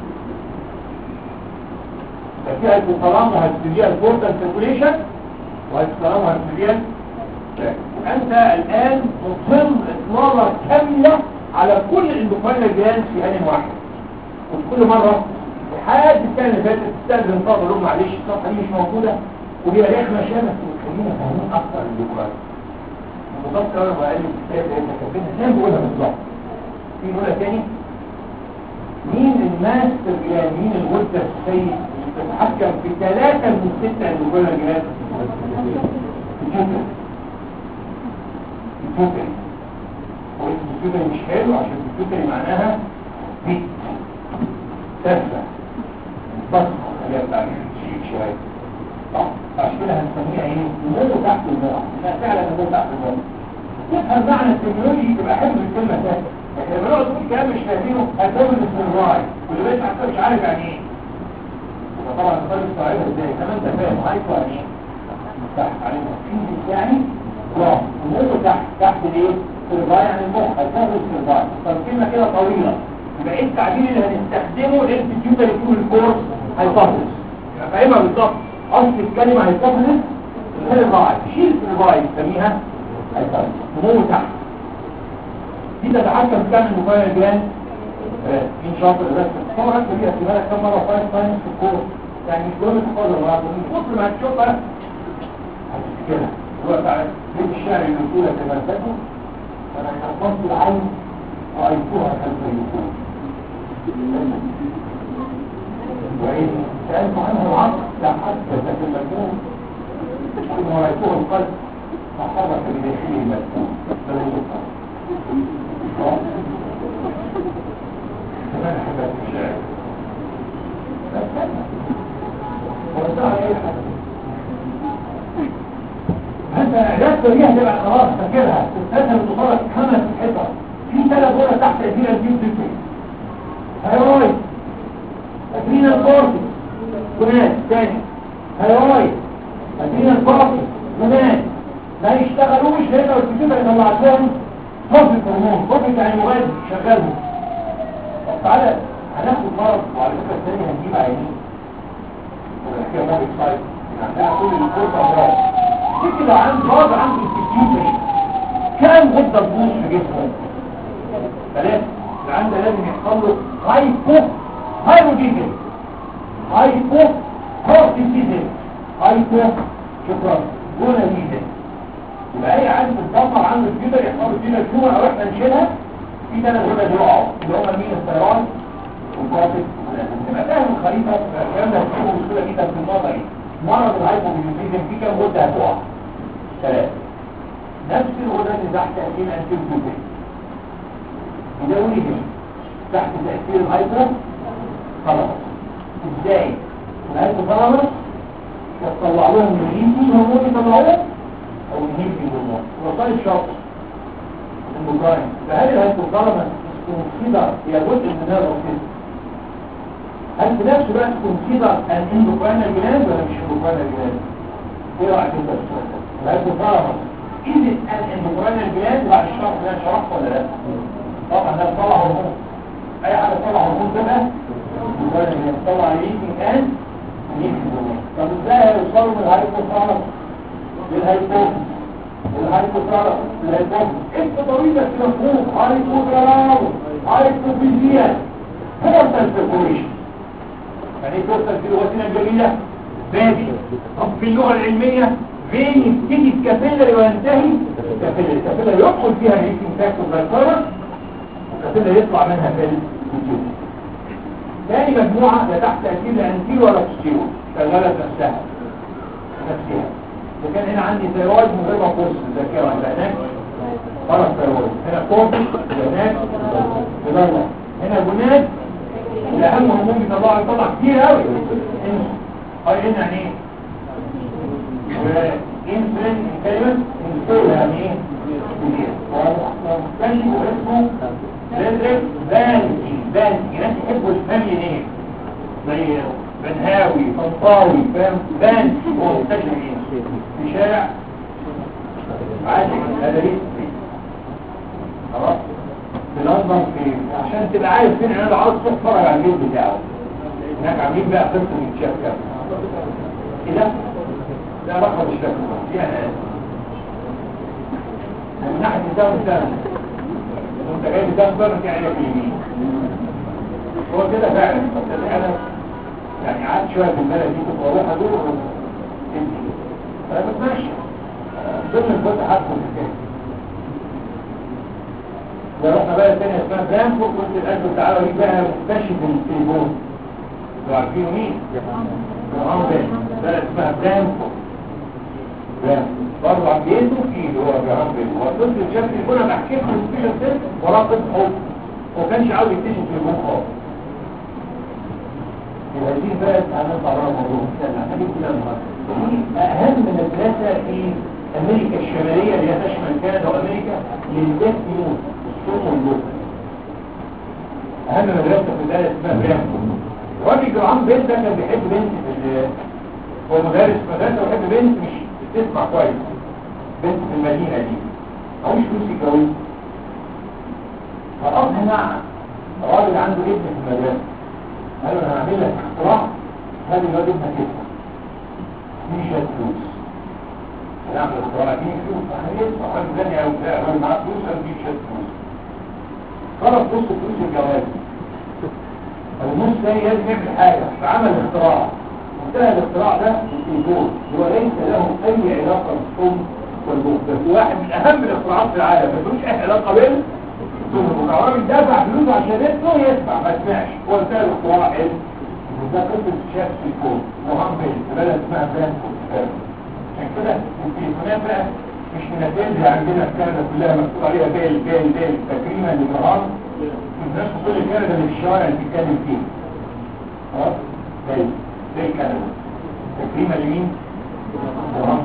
Speaker 1: يبقى في هايبوثالامو هايبوفيزيال بورتال سيركوليشن وهايبوثالامو هايبوفيزيال تراك انت الان مصر اطلاله كامله على كل الاندوكراين جلاند في ان واحد وكل مره لحد السنه اللي فاتت تستاذن فاضل لهم معلش الصفحه دي مش موجوده وهي رخمه شبه وتخلينا فاهمين اكتر الاندوكراين المذكر وقال لي الكتاب اللي انت كاتبينها زي ما بقولها بالظبط في نقولها تاني مين الماستر جلاند مين الغدة السيد تتحكم في ثلاثة من ستة اندوكراين جلاند الجوكر الجوكر واسم الجوكر مش حلو عشان الجوكر معناها بيت تسلع بصمة اللي هي بتاع شيك شوية صح عشان كده هنسميها ايه نمو تحت الموضوع انها فعلا نمو تحت الموضوع تفهم معنى التكنولوجي تبقى حلو الكلمة ده لكن لما نقعد نقول كلام مش فاهمينه هتقول السراي واللي بيسمع حتى مش عارف يعني ايه يبقى طبعا الطالب يستوعبها ازاي كمان انت فاهم هايكو يعني ايه تحت علينا في يعني اه نمو تحت تحت ليه سراي يعني المخ هتقول السراي طب كلمة كده طويلة يبقى ايه التعبير اللي هنستخدمه للانستيتيوت اللي يكون الكورس هيفصل يبقى فاهمها بالظبط اصل الكلمة هيفصل الراعي شيل الراعي نسميها هيفصل نمو تحت دي تتحكم في كم الموبايل جلاند مين شاطر بس طبعا انت دي احتمالك كم مره فايف تايمز في الكورس يعني مش كل تحفظها بعض من كتر ما هتشوفها هتفتكرها الوقت على بيت الشعر اللي بتقول لك تمسكه انا حفظت العين رايتها خلف اليقول وإن سألت عنها العقل لا حتى تتمكن ثم رأيته القلب فحرك بداخله المسكون بل يقع كمان حبات الشعر ورساها ايه حاجة انت اعداد سريع تبقى خلاص فاكرها تستسهل تصرف خمس حصص في ثلاث دولة تحت تأثير الجيب دكتور هيروي تأثير الكورتي جنان تاني هيروي تأثير الكورتي جنان ما يشتغلوش هنا والكتابة اللي طلعت لهم فضل هرمون فضل يعني مغذي شغالهم طب تعالى هناخد مرض وعلى فكرة الثانية هنجيب عينين ونحكيها مرض سايت عندها كل الكورس أمراض دي كده عند مرض عنده الكتيوبري كام غدة تبوظ في جسمه ثلاثة العند لازم يحصل له هايبو هايروجيزم هايبو كورتيزم هايبو شكرا جوناليزم يبقى اي عند بتطلع عنده الجدر يحصل له فينا الجمعة او احنا نشيلها في ثلاث غدة يقعوا اللي هم مين الثيران والكورتيك تبقى فاهم الخريطة الكلام ده هتشوفه بسهولة جدا في النظري مرض الهايبوجيزم في كام غدة هتقع ثلاثة نفس الغدة اللي تحت تأثير انتيبيوتيك وده وليه تحت تأثير الهايبو خلاص ازاي الهايبو خلاص تطلع لهم الهيبي هرمون يطلعوه او الهيبي هرمون وصال الشخص المقارن فهل الهايبو خلاص كونسيدر هي جزء من هذا الوسيط هل في نفس الوقت كونسيدر ان اندوكراينال جلاند ولا مش اندوكراينال جلاند؟ ايه رايك انت في السؤال ده؟ الهايبو خلاص إذن الاندوكراينال جلاند بعد الشرح ده شرحته ولا لا؟ طبعا ده طلع هرمون اي حاجه طلع هرمون تبقى اندوكراينال جلاند طلع ليكي كان ليكي هرمون طب ازاي هيوصلوا من الهايبوثالاموس للهايبوثالاموس الهايبوثالاموس للهايبوثالاموس انت طويله كده فوق هايبوثالاموس هايبوفيزيا بورتال سيركوليشن يعني ايه بورتال سيركوليشن الجميله بادي طب في اللغه العلميه فين يبتدي الكابيلاري وينتهي الكابيلاري الكابيلاري يدخل فيها الهيكين فاكتور بالكرة والكابيلاري يطلع منها في الفيديو ثاني مجموعة لا تحت تأثير الانتير ولا تستيرو شغالة نفسها نفسها إذا كان هنا عندي ثيرويد من غير ما قرص الذاكرة يبقى هناك فرق ثيرويد هنا قرص هناك تدور هنا جناد الأهم هرمون بيطلع يطلع كتير قوي هاي هنا يعني ايه وإنسان كلمة إنسان يعني إيه؟ ومختلف واسمه فيدريك بانكي بانكي ناس يحبوا الفاميلي نيم زي بنهاوي طنطاوي فاهم بانكي هو مستشفى ايه؟ في شارع عادي هذا ليه؟ خلاص في لندن في عشان تبقى عارف فين انا عاوز تتفرج على البيت بتاعه هناك عاملين بقى قصه من شركه كده لا رقم الشكل يعني من ناحية الدم الثاني انت جاي الدم ضرب يعني في اليمين هو كده فعلا انا يعني قعدت شوية في البلد دي كنت بروح ادور انا بتمشى ضمن الفتح حدخل في الكلام لو رحنا بقى الثانية اسمها برانكو قلت الأجل تعالى وليك بقى مكتشف التليفون لو عارفينه مين؟ جرهام بيل ده اسمها برانكو برانكو برضه عبيته في اللي هو جرهام بيل هو الطفل شاف التليفون انا بحكي لكم السبيشال تيست وراه قصة حب هو كانش عاوز يكتشف التليفون خالص يبقى دي بقى هنطلع بره الموضوع استنى هنجيب كده النهارده دي اهم مدرسه في امريكا الشماليه اللي هي تشمل كندا وامريكا للديف نيوز الصوت واللغه اهم مدرسه في البلد اسمها برانكو الراجل جرعان بنت ده كان بيحب بنت في ال- هو مدرس مدرسه ويحب بنت مش بتسمع كويس بنت في المدينه دي معهوش فلوس يتجوزها فالاب منع الراجل عنده ابن في المدرسه قال له انا هعمل لك اختراع هذه الواد ابنك يدفع مين شاد فلوس هنعمل اختراع دي فلوس هيدفع راجل غني او بتاع راجل معاه فلوس قال دي شاد فلوس صرف نص فلوس الجواز النص ده لازم يعمل حاجه فعمل اختراع انتهى الاختراع ده بالتليفون هو ليس له اي علاقه بالصم والبوك بس واحد من اهم الاختراعات في العالم ما لهوش اي علاقه بين الراجل دفع فلوس عشان ابنه يدفع ما سمعش هو انتهى الاختراع ايه وده قصه شاف في الكون مهم بلد اسمها برانكو عشان كده التليفونات بقى مش منزلها عندنا في كندا كلها مكتوب عليها بيل بيل بيل تكريما للرهان الناس في كل كندا اللي في الشوارع اللي بتتكلم فيه خلاص بيل بيل كندا تكريما لمين؟ رهان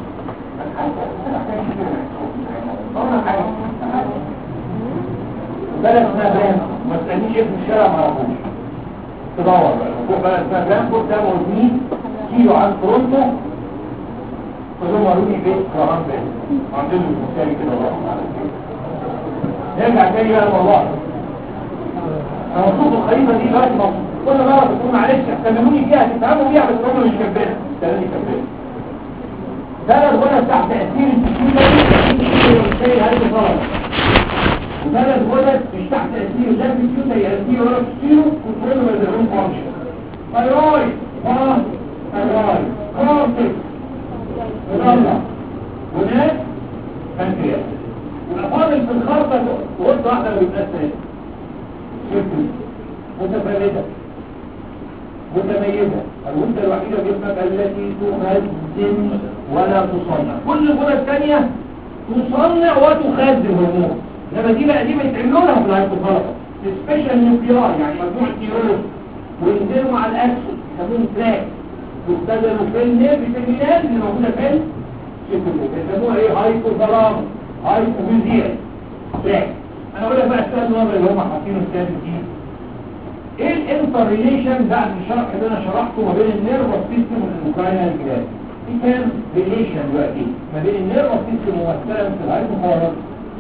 Speaker 1: بلد اسمها برانكو ما تسألنيش اسم الشارع ما اعرفوش تدور بقى تروح بلد اسمها برانكو ده موزنين كيلو عن تورونتو كلهم وروني بيت كرهان بيت عندنا المثال كده الله نرجع تاني بقى الموضوع انا مبسوط الخريطه دي دلوقتي مبسوط كل مره بتقول معلش احتملوني فيها تفهموا فيها بس هم مش كبرنا استناني كبرنا ده الغنى بتاع تأثير السكينة هذه غلط وثلاث غدد مش تحت تأثير لا في السيوتا يأثير ولا في السيرو كنترول ما يدرون فانكشن ثايرويد فاس ثايرويد كورتكس مضلة هناك بنكرياس والأفاضل في الخرطة غدة واحدة اللي بتأثر سيرتي متفردة متميزة الغدة الوحيدة في جسمك التي تخزن ولا تصنع كل الغدة الثانية تصنع وتخزن هرمون انما دي بقى دي بيتعملوا لها في الهايبوثالاموس سبيشال نيوكليار يعني مجموعه نيورون وينزلوا مع الاكسون يسموهم تراك يبتدلوا في النيرف ترمينال اللي موجوده في السيكولوج يسموها ايه هايبوثالاموس هايبوفيزيال تراك انا اقول لك بقى السؤال النظري اللي هم حاطينه الثاني دي ايه الانتر ريليشن بعد الشرح اللي انا شرحته ما بين النيرف سيستم والاندوكراينال جلاند في كام ريليشن دلوقتي ما بين النيرف سيستم ممثلا في الهايبوثالاموس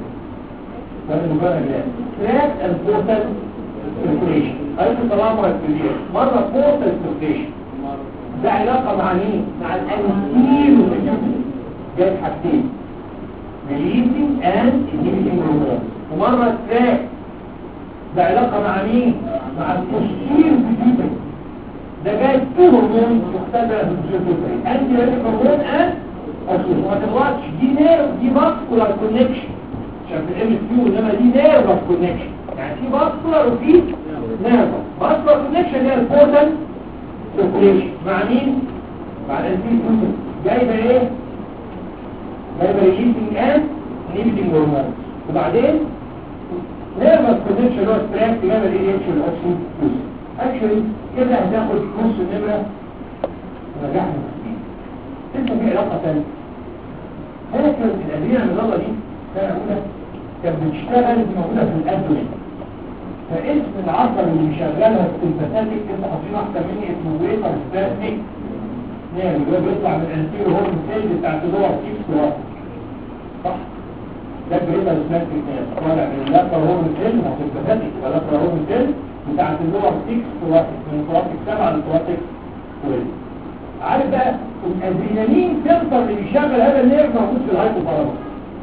Speaker 1: track and portal circulation أيضا طالما circulation مرة portal circulation ده علاقة مع مين؟ مع الانتيرو جايب حاجتين releasing and inhibiting hormones ومرة track ده علاقة مع مين؟ مع التشكيل بجيبه ده جايب تو هرمون مختلفة في الجيوتوبري انتي ريدي هرمون and أصول ما تغلطش دي نيرف دي vascular connection عشان في الام كيو انما دي نيرفس كونكشن يعني في باسكولار وفي نيرفس باسكولار كونكشن هي البورتال سيركيليشن مع مين مع الانتي جايبه ايه جايبه ريليسنج اند انيبيتنج هرمون وبعدين نيرفس كونكشن اللي هو ستراكت جايبه الاي اتش والاوكسين اكشولي كده هتاخد نص النمره ونجحنا لسه في علاقه ثانيه فاكر الادويه النظافه دي سنة أولى كانت بتشتغل موجودة في الأدوية فاسم العصر اللي مشغلها السمباتاتيك انت حاطين احسن مني اسمه ويتر سباسميك يعني اللي هو بيطلع من الانتيرو هورمون سيل بتاعت اللور كيف سواء صح ده الويتر سباسميك طالع من اللاتر هورمون سيل بتاع السمباتاتيك يبقى اللاتر هورمون سيل بتاعت اللور كيف سواء من طراتيك 7 لطراتيك 12 عارف بقى الادرينالين سنتر اللي بيشغل هذا النيرف موجود في الهايبوثالاموس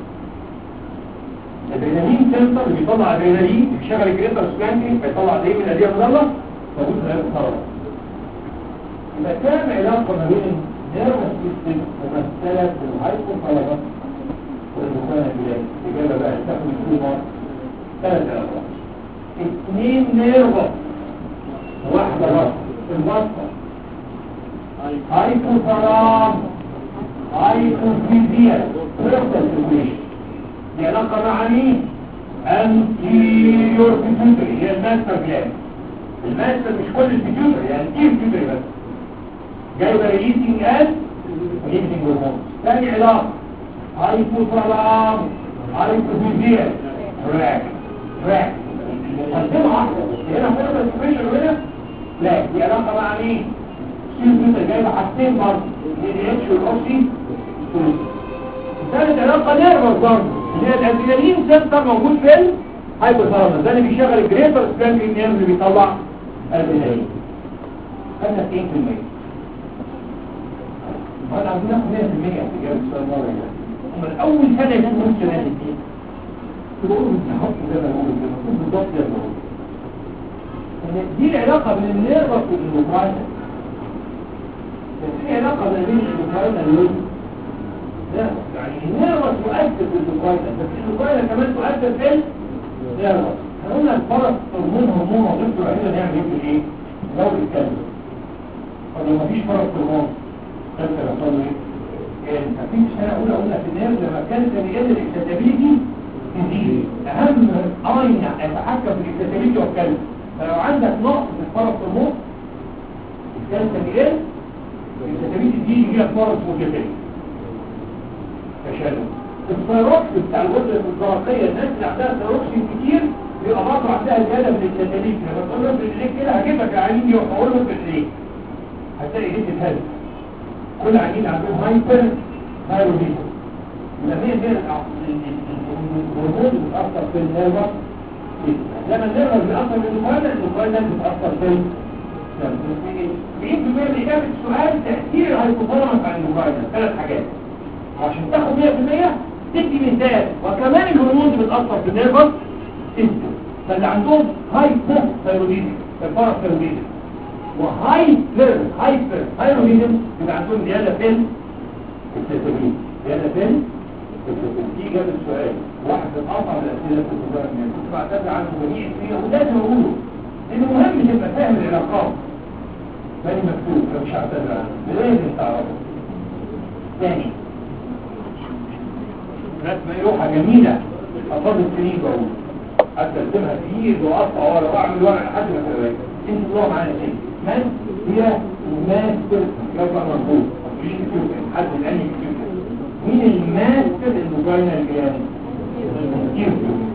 Speaker 1: الادرينالين سنتر اللي بيطلع ادرينالين بيشغل الجريتر سبلانكي بيطلع زي من الاديه المضله موجود في الهايبوثالاموس يبقى كام علاقه ما بين النيرفس سيستم ممثله في الهايبوثالاموس والمكان البلاد الاجابه بقى تاخد الكوبر ثلاث علاقات اثنين نيرفس واحدة بس الوسطى هايبوثالام هايبوفيزيال بروستال سيركيشن دي علاقة مع مين؟ anterior pituitary هي الماستر جلاند الماستر مش كل البيتيوتري يعني كتير بيتيوتري بس جايبه ريليسنج ان ريليسنج هرمون ثاني علاقه هايبوثالام هايبوفيزيال تراك تراك مقدمه واحده هنا فورمال سبيشال وهنا لا دي علاقه مع مين؟ سيل جايبه حاجتين برضه دي اتش والاوكسي ثالث علاقه نيرفس برضه اللي هي الادرينالين سنتر موجود في الهايبوثالاموس ده اللي بيشغل الجريتر سبلانكينج نيرف اللي بيطلع الادرينالين خدنا 90% وانا عايزين ناخد 100% في اجابه السؤال مره يعني هم الاول سنه يكونوا السنه دي تقولوا بالتحط زي ما بقول كده المفروض بالضبط زي ما بقول إن دي العلاقه بين النيرفس والاندوكراين في علاقه بين الاندوكراين والنيرفس لا يعني النيرفس مؤثر في الاندوكراين بس الاندوكراين كمان مؤثر في النيرفس احنا قلنا الفرق هرمون هرمون وظيفته الوحيده ان يعمل يمكن ايه؟ لو الكلب طب لو مفيش فرق هرمون كانت يحصل له ايه؟ مفيش سنه اولى قلنا في النيرف لما كانت بيقل الاكتتابيلتي تزيد اهم اين يتحكم في الاكتتابيلتي والكلب فلو عندك نقص في الفرق هرمون الكلب بيقل الاكتتابيلتي دي يجي لك مرض موجتين تشالل الثيروكس بتاع الغدة الدرقية الناس اللي عندها ثيروكس كتير بيبقى برضه عندها زيادة من الكتاليك لما تقول له في الرجليك كده هجيب لك العينين دي وهقول له في الرجليك هتلاقي ايه الهز كل عينين عندهم هايبر ثايرويديزم لما هي غير الهرمون بتأثر في النيرفس لما النيرفس بيأثر في النيرفس النيرفس بتأثر في بقيت بما الإجابة السؤال تأثير الهايبوثالاموس على النيرفس ثلاث حاجات عشان تاخد 100% تدي مثال وكمان الهرمون اللي بتأثر في النيرفس سيستم فاللي عندهم هايبو ثايرويديزم الفرق ثايرويديزم وهايبر هايبر ثايرويديزم يبقى عندهم زيادة في التسجيل زيادة في التسجيل دي جاب السؤال واحد من أصعب الأسئلة في الكبار من كنت بعتبر عنه جميع فيها ولازم أقوله لأنه مهم تبقى فاهم العلاقات بالي مكتوب لو مش هعتبر عنه لازم تعرفه ثاني رسمة روحة جميلة أفضل السنين بقول حتى أرسمها كتير وأقطع ورا وأعمل ورا لحد ما تلاقي انت الله معانا تاني من هي الماستر يبقى مظبوط مش كتير حد الآن كتير مين الماستر الموباينة الجيان كتير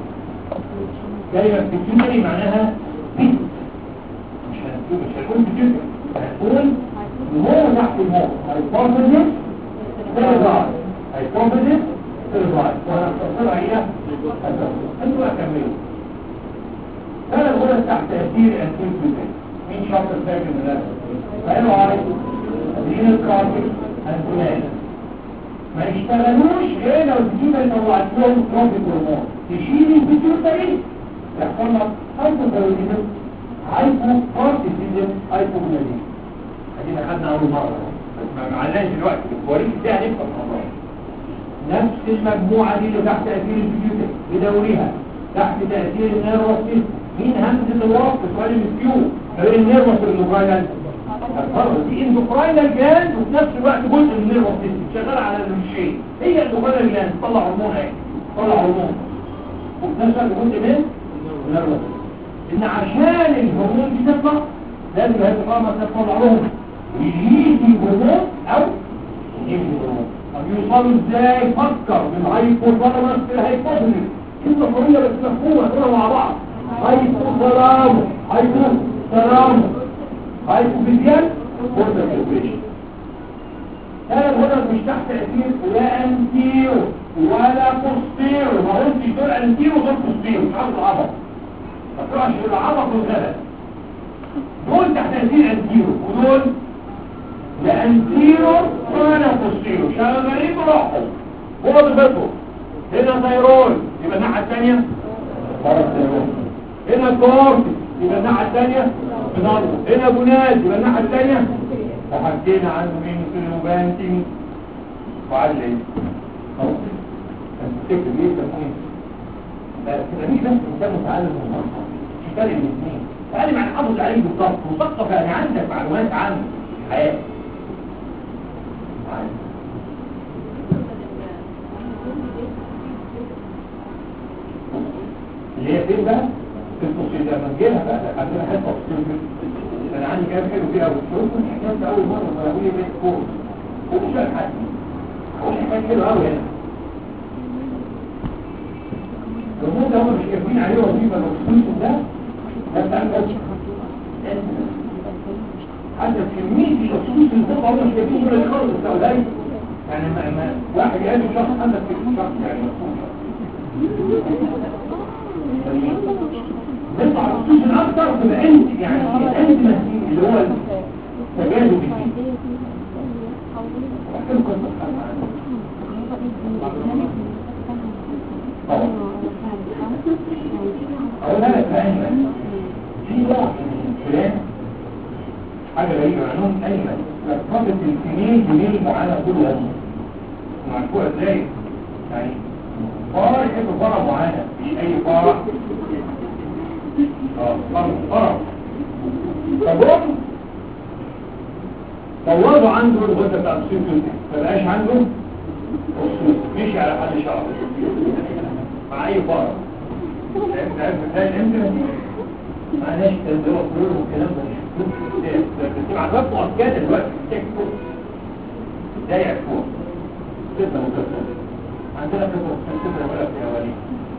Speaker 1: كلمة كتير معناها بيت مش هنقول مش هنقول كتير هنقول الموت تحت الموت هيبوزيتيف ترجع هيبوزيتيف ترجع وانا اختصرها هي انتوا اكملوا ثلاث غرز تحت تأثير الانتيبيوتين مين شاطر فاكر من ده؟ قالوا عليك ادرين الكارتكس انتونال ما يشتغلوش غير لو البيتيوتري طلعت لهم تروفيك هرمون تشيل البيتيوتري يحصل لك هايبوثايرويدزم هايبو كارتيزم هايبوجلادين ادينا خدنا اول مره بس ما معلناش دلوقتي بوريك ازاي هنفهم الموضوع نفس المجموعة دي اللي تحت تأثير البيوتك بدوريها تحت تأثير النيرفس سيستم مين همزة الوقت سؤال المسكيو غير النيرفس والاندوكراينال دي اندوكراينال جلاند وفي نفس الوقت جزء من النيرفس سيستم شغال على الشيء هي اندوكراينال جلاند تطلع هرمون اهي تطلع هرمون وفي نفس الوقت جزء من النيرفس ان عشان الهرمون دي تطلع لازم هذه القامة تطلع لهم يجيب هرمون او يجيب هرمون طب يوصلوا ازاي فكر من هايبوثالاموس الى هايبوثالاموس كلمه طويله بس مفهومه نقولها مع بعض هايبوثالاموس هايبوثالاموس هايبوفيزيال بورتال سيركيشن ثلاث غدد مش تحت تاثير لا انتيرو ولا بوستيرو ما قلتش دول انتيرو دول بوستيرو مش عارف العبط ما تروحش العبط والغلط دول تحت تاثير انتيرو ودول لا انتيرو ولا بوستيرو شغالين براحهم هو بيبطوا هنا ثيرول يبقى الناحيه الثانيه هنا كورتكس يبقى الناحيه الثانيه هنا جناد يبقى الناحيه الثانيه وحكينا عنه مين سيلوبانتين وعلي تفتكر ليه تكون بس مفيش بس انسان متعلم ومثقف في فرق بين الاثنين تعلم عن حافظ عليه بالضبط مثقف يعني عندك معلومات عن الحياه اللي هي فين بقى؟ في التصوير ده لما نجيلها بقى عندنا حته تصوير انا عندي كلام حلو فيها والشروط كنت حكيت اول مره ما اقول لي بيت كور ومش فاهم حاجه اقول حاجات حلوه قوي هنا الرموز هم مش كاتبين عليه وظيفه الاكسوس ده ده بتاع الكوتش حتى كميه الاكسوس اللي فوق هم مش كاتبين ولا خالص السوداني يعني ما ما واحد قال شخص عندك شخص يعني مفهوم نطلع الاكسوس الاكثر تبقى انت يعني انت مسيح اللي هو التجاذب الديني احكي قصه أولا فأيمن في نوع من الفلان حاجة غريبة عنهم أيمن لقطة الكمين جميل معانا كل يوم معرفوها ازاي يعني فرع يحب فرع معانا مش أي فرع اه فرع فرع فبقى طوروا عنده الغدة بتاع السيكل فبقاش عنده أصول مشي على حد شعر مع أي فرع فهمت عارف ازاي الانترنت معناش تنزيل فلور والكلام ده بس مع الوقت مؤكدة دلوقتي بتكتب ازاي يعرفوها ستة مكتبة عندنا قصة ستة ولا في أولين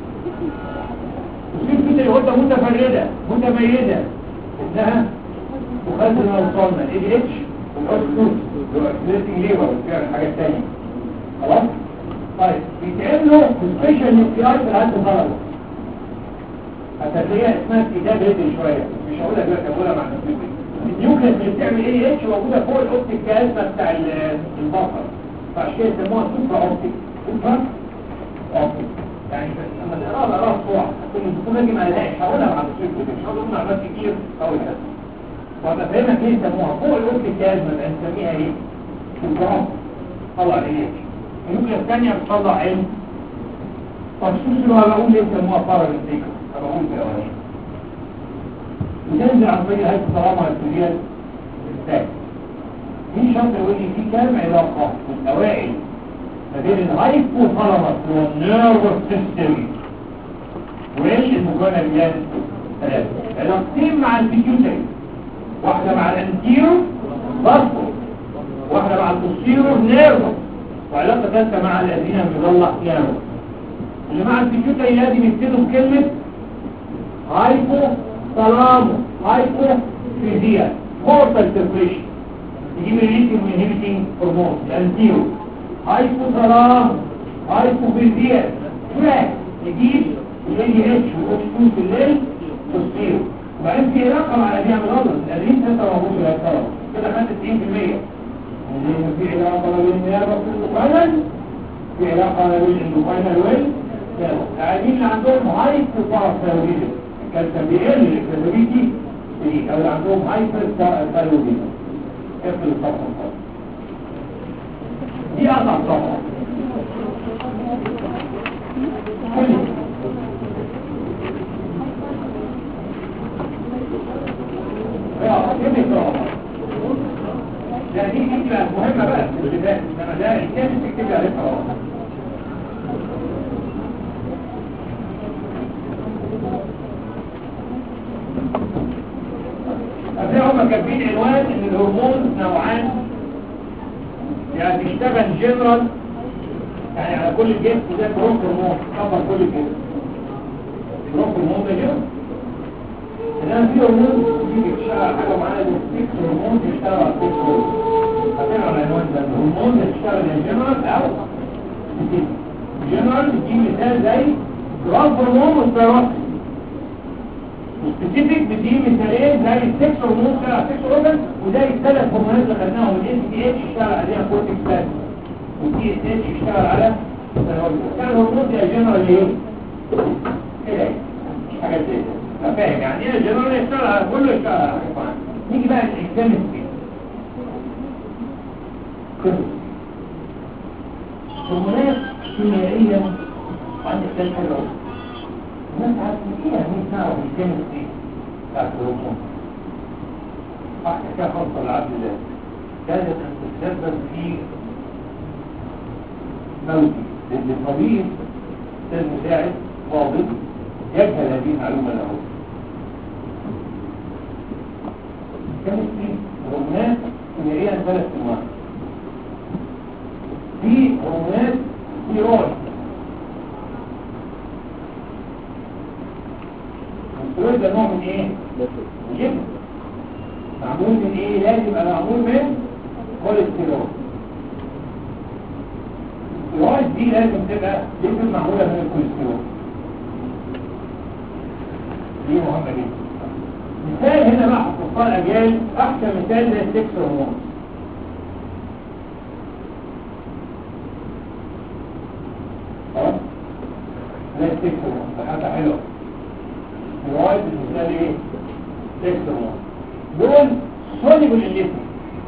Speaker 1: وفي كده الغدة متفردة متميزة انها تخزن اوصالنا الاي اتش والاوكسوس والاكسليتنج ليبر وفيها الحاجات التانية خلاص طيب بيتعملوا سبيشال نيوكلياي في الهاتف غلط هتلاقيها اسمها كتاب هدي شوية مش هقولها دلوقتي هقولها مع نفسي النيوكليس اللي بتعمل اي اتش موجودة فوق الاوبتيك كازمة بتاع البصر فعشان كده يسموها سوبرا اوبتيك سوبرا اوبتيك يعني لما تقراها بقراها بسرعة عشان الدكتور نجي ما لهاش هقولها مع الدكتور مش هقول لهم معلومات كتير هقولها وابقى فاهمك ليه يسموها فوق الاوبتيك كازمة بنسميها ايه؟ سوبرا اوبتيك طلع الاي اتش النيوكليس الثانية بتطلع علم طب شو شو هقول ليه يسموها باراليتيكا بقول بأوانين وتنزل عن طريق هيئة الطلامة الكلية الثاني في شرط يقول لي في كام علاقة في الأوائل ما بين الهايبوثالاموس والنيرفس سيستم وايش المكونة الجهاز ثلاثة علاقتين مع البيتيوتري واحدة مع الانتيرو باسو واحدة مع البوستيرو نيرفس وعلاقة ثالثة مع الذين مضلع نيرفس اللي مع البيتيوتري لازم يبتدوا بكلمة هايبو سلامو هايبو فيزيا مورتال سيركيشن يجي من الليثيوم انهبيتنج هرمون الانتيرو هايبو سلامو هايبو فيزيا تراك يجيب الاي اتش والاكسوس الليل تصيره وبعدين في علاقه مع الادويه من الغلط الادويه انت موجود في الطلبه كده خدت 90% لان في علاقه ما بين النيابه والفاينل في علاقه ما بين الفاينل وال العيانين اللي عندهم هايبو باراثايرويدزم الكالسيوم بيقل الكالسيوم دي او اللي عندهم هايبر ثايرويدزم اقفل الصفحه خالص دي اصعب صفحه كل يعني دي فكرة مهمة بقى في الجبال انما ده الكاتب تكتب عليه خلاص هتلاقي هما كاتبين عنوان ان الهرمون نوعان يعني بيشتغل جنرال يعني على كل الجسم ده بروك هرمون كفر كل الجسم بروك هرمون ده جنرال انما في هرمون بيجي بيشتغل على حاجه معينه زي السكس هرمون بيشتغل على السكس هرمون هتلاقي على العنوان ده الهرمون اللي بيشتغل يا جنرال او جنرال دي مثال زي جراف هرمون والثيروكسين سبيسيفيك بدي مثالين زي السكس هرمون اشتغل على السكس اورجن وزي الثلاث هرمونات اللي خدناهم الاس تي اتش اشتغل عليها كورتكس بس والتي اس اتش اشتغل على كان الهرمون دي جنرال ايه؟ كده مش حاجه زي كده فاهم يعني ايه جنرال يشتغل على كله يشتغل على حاجه معينه نيجي بقى الاكزام كده هرمونات كيميائيه عندك ثلاث حاجات الناس عارفين ايه يعني ايه تعرف الكيمستري بتاع الكروموسوم احكي كده خاصة لعبد الله كانت ان تتسبب في موتي لان الطبيب استاذ مساعد ضابط يجهل هذه المعلومة له الكيمستري هرمونات كيميائية ثلاث انواع في هرمونات ستيرويد الستيرويد ده نوع من ايه؟ جبن معمول من ايه؟ لازم يبقى معمول من كوليسترول الستيرويد دي لازم تبقى جبن معمولة من الكوليسترول دي مهمة جدا مثال هنا بقى حطوها الاجيال احسن مثال زي السكس هرمون خلاص زي السكس هرمون ده حاجه حلوه الوايد المثال ايه سكس هرمون دول سوليبل الليثم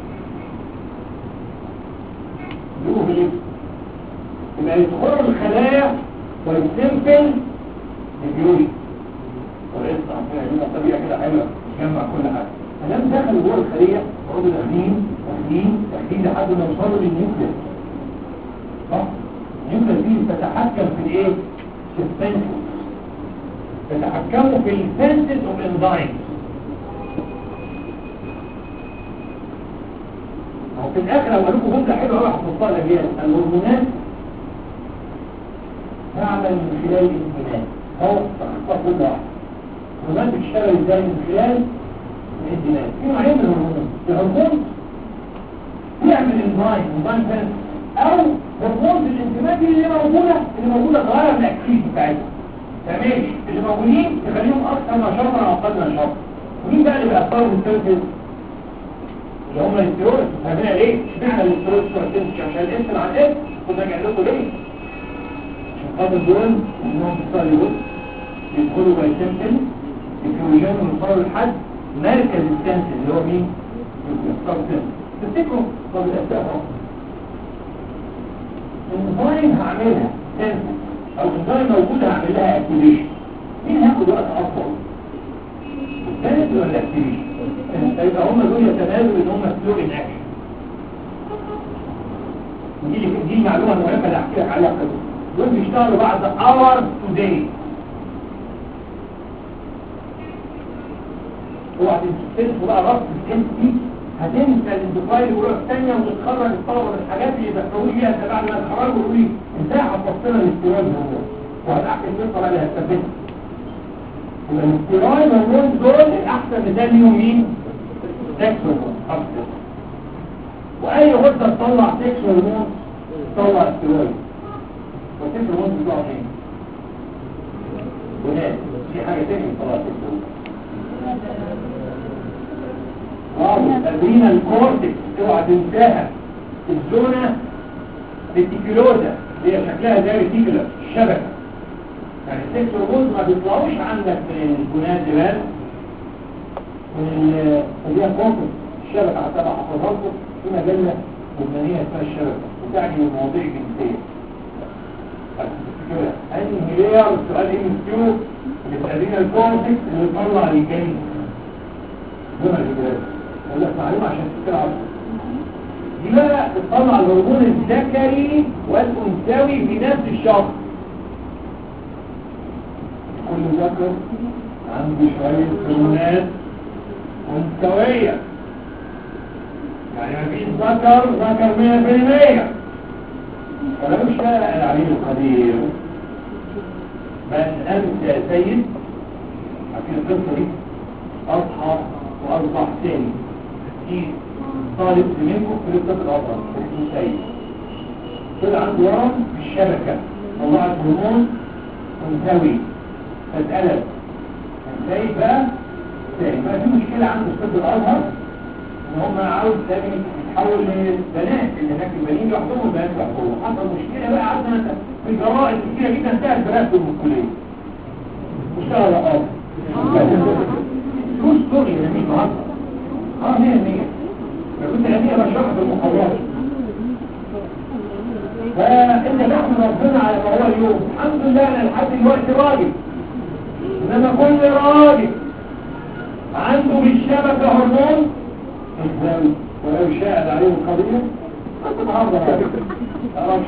Speaker 1: يبقوا في الليثم يبقى يدخلوا الخلايا ويسمبل البيولي ولسه عندنا طبيعه كده حلوه تجمع كل حاجه فلما دخلوا جوه الخليه يقعدوا داخلين داخلين داخلين لحد ما يوصلوا للنيوكليس صح النيوكليس دي تتحكم في الايه في السنسز تتحكموا في السنسز اوف انزايم وفي الاخر لو لكم جمله حلوه قوي هتحطها الاجيال الهرمونات تعمل من خلال الانزيمات هو تخطط كل واحد الهرمونات بتشتغل ازاي من خلال الانزيمات في نوعين من الهرمونات الهرمون يعمل انزايم انزايم ثاني او هرمون الانزيمات اللي موجوده اللي موجوده تغير الاكتيف بتاعتها تمام اللي موجودين تخليهم اكثر نشاطا او اقل نشاطا مين بقى اللي بيأثروا بالسيرفيس اللي هم الاستيرويد فاهمين ليه؟ اشمعنى الاستيرويد سورتين عشان الاسم عن الاسم كنا جاي لكم ليه؟ عشان خاطر دول انهم بيصيروا يدخلوا بايسمتل يكونوا يوصلوا لحد مركز السنس اللي هو مين؟ السبستنس تفتكروا طب الاسئله الانزايم هعملها سنس او الانزايم موجوده هعمل لها اكتيفيشن مين هياخد وقت اطول؟ السنس ولا الاكتيفيشن؟ يبقى هم دول يتمازوا ان هم سلو ان اكشن دي دي المعلومه المهمه اللي هحكي لك عليها دول بيشتغلوا بعد اور تو داي اوعى تنسوا بقى ربط الكلمه دي هتنسى الاندوفايل والروح الثانيه وتتخرج الطلبه من الحاجات اللي دخلوا بيها انت بعد ما تخرجوا يقولوا لي ازاي هتفصلها الاستيراد هرمون وهتحكي القصه بقى اللي هتثبتها يبقى الاستيراد هرمون دول الاحسن مثال ليهم مين؟ سكس هرمون أكتر. واي غده تطلع سكس هرمون تطلع استيراد والسكس هرمون بتطلع فين؟ هناك في حاجه ثانيه تطلع سكس هرمون الادرينا الكورتكس اوعى تنساها الزونة ريتيكولوزا اللي هي شكلها زي ريتيكولا الشبكة يعني السكس هرمونز ما بيطلعوش عندك من الجنازلات من اللي هي كورتكس الشبكة حتى بقى حفظها لكم في مجلة لبنانية اسمها الشبكة وتعني المواضيع الجنسية انهي لير سؤال ام كيو اللي بتدينا الكورتكس اللي بيطلع الجنين دون الجنازة اقول لك معلومه عشان تفكر دي بقى بتطلع الهرمون الذكري والانثوي في نفس الشخص كل ذكر عنده شويه هرمونات انثويه يعني ما فيش ذكر ذكر 100% ولو شاء العليم القدير من انت سيد عارفين القصه دي اصحى واصبح ثاني في طالب منكم في لسه الأطر اسمه سيد طلع عنده ورم في الشبكة طلعت هرمون منزوي فاتقلب سيد بقى سيد ما في مشكلة عنده في طب الأزهر ان هم عاوز تاني يتحول للبنات اللي هناك البنين لوحدهم والبنات لوحدهم حصل مشكلة بقى عندنا في جرائد كتيرة جدا انتهت بنات من الكلية واشتغل اه فلوس ستوري يا مين مهندس اه مية مية كنت أمية بشرح في المحاضرات فإنت نحمد ربنا على ما هو اليوم الحمد لله أنا لحد دلوقتي راجل انما كل راجل عنده بالشبكة هرمون ازاي ولو شاهد عليه القضية ما تتعرض على فكرة تعرفش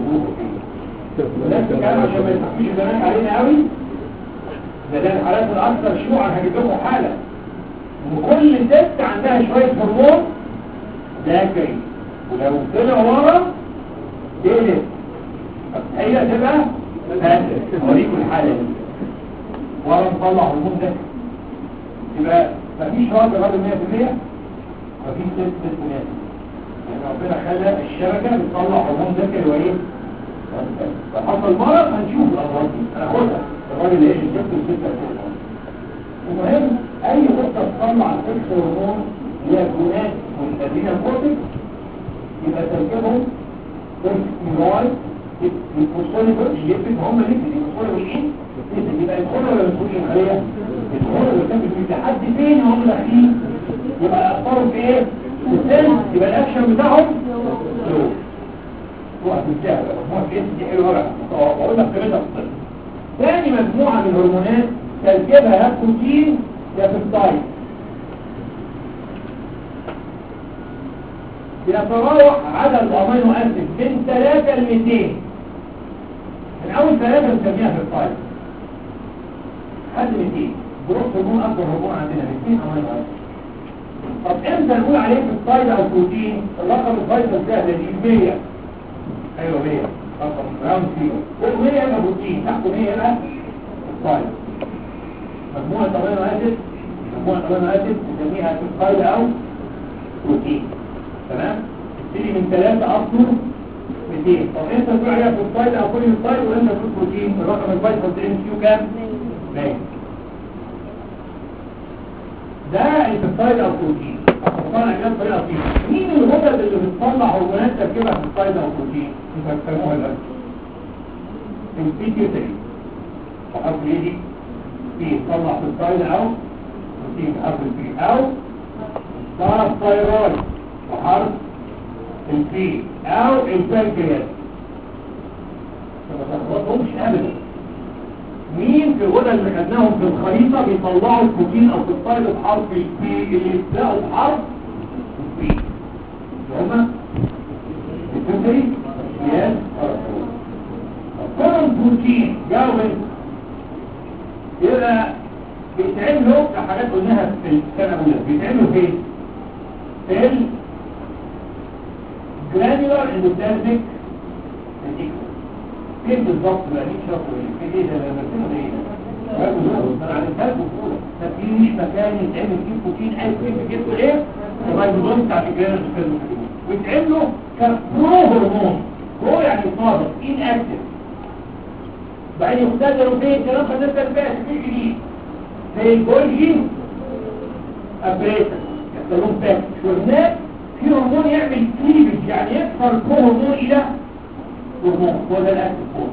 Speaker 1: ولكن كان عشان ما يتحكيش البنات علينا قوي ده ده الحالات الاكثر شيوعا هجيب لكم حالة ان كل ست عندها شوية هرمون ذكري ولو طلع ورا تقلب هي تبقى فاسد اوريكم الحالة دي ورا نطلع هرمون ذكري يبقى مفيش راجل راجل 100% مفيش ست ست 100% يعني ربنا خلى الشبكة بتطلع هرمون ذكري وايه لو حصل مرض هنشوف الأمراض دي هناخدها الراجل اللي ايش الست والستة المهم اي نقطة تطلع السكس هرمون اللي هي الجونات والادرينال كورتكس يبقى تركيبهم كورتيكولاي الفوسفوليبر اللي يفرق هم اللي يفرق الفوسفوليبر ايه؟ يبقى يدخلوا ولا يدخلوش الخلية؟ يدخلوا ويكمل لحد فين هم داخلين؟ يبقى يأثروا في ايه؟ في السن يبقى الاكشن بتاعهم سلو وقت الجهل مجموعة الاس دي حلوة بقى بقول لك قيمتها في الطب ثاني مجموعة من الهرمونات تركيبها يا بروتين يا بيبتايد بيتراوح عدد الامينو اسيد من 3 ل 200 من اول ثلاثة بنسميها بيبتايد لحد 200 بروح هرمون اكبر هرمون عندنا 200 امينو اسيد طب امتى نقول عليه بيبتايد او بروتين الرقم الفيصل سهل دي 100 ايوه 100 رقم راوند فيجر فوق 100 يبقى بروتين تحت 100 يبقى بيبتايد مجموعة امينو اسيد مجموعة امينو اسيد نسميها بيبتايد او بروتين تمام تبتدي من 3 اصله 200 طب انت تقول عليها بيبتايد او كل بيبتايد وانت تقول بروتين الرقم الفيصل ده ام كيو كام 100 ده البيبتايد او بروتين طبعا اجاب طريقه فيه مين الغدد اللي بتطلع هرمونات تركيبها بيبتايد او بروتين انت بتسموها دلوقتي البيتيوتري وحرف ايه دي في تطلع بيبتايد او بروتين بحرف البي او باراثايرويد وحرف البي او البنكرياس ما تخبطهمش ابدا مين في الغدد اللي خدناهم في الخريطة بيطلعوا البروتين او بيبتايد بحرف البي اللي يبدأوا بحرف البي هما البنكري ياس كل بروتين جاوب يبقى بيتعملوا كحاجات قلناها في السنة الأولى بيتعملوا فين؟ في ال granular endoplasmic reticulum فين بالظبط بقى مين شافوا ايه؟ في ايه ده لما رسموا ايه ده؟ انا عملتها لكم فوق ده في مش مكان يتعمل فيه بروتين اي فين في جسمه ايه؟ الرايبوزوم بتاع الجراند ويتعملوا كبرو هرمون برو يعني صادق ان اكتف بعدين يختزلوا فين كلام خدنا الباس في جديد زي الجولجي ابريتر يحصلون باك وهناك في هرمون يعمل كليبج يعني يكسر البرو هرمون الى هرمون هو ده الاكتف فور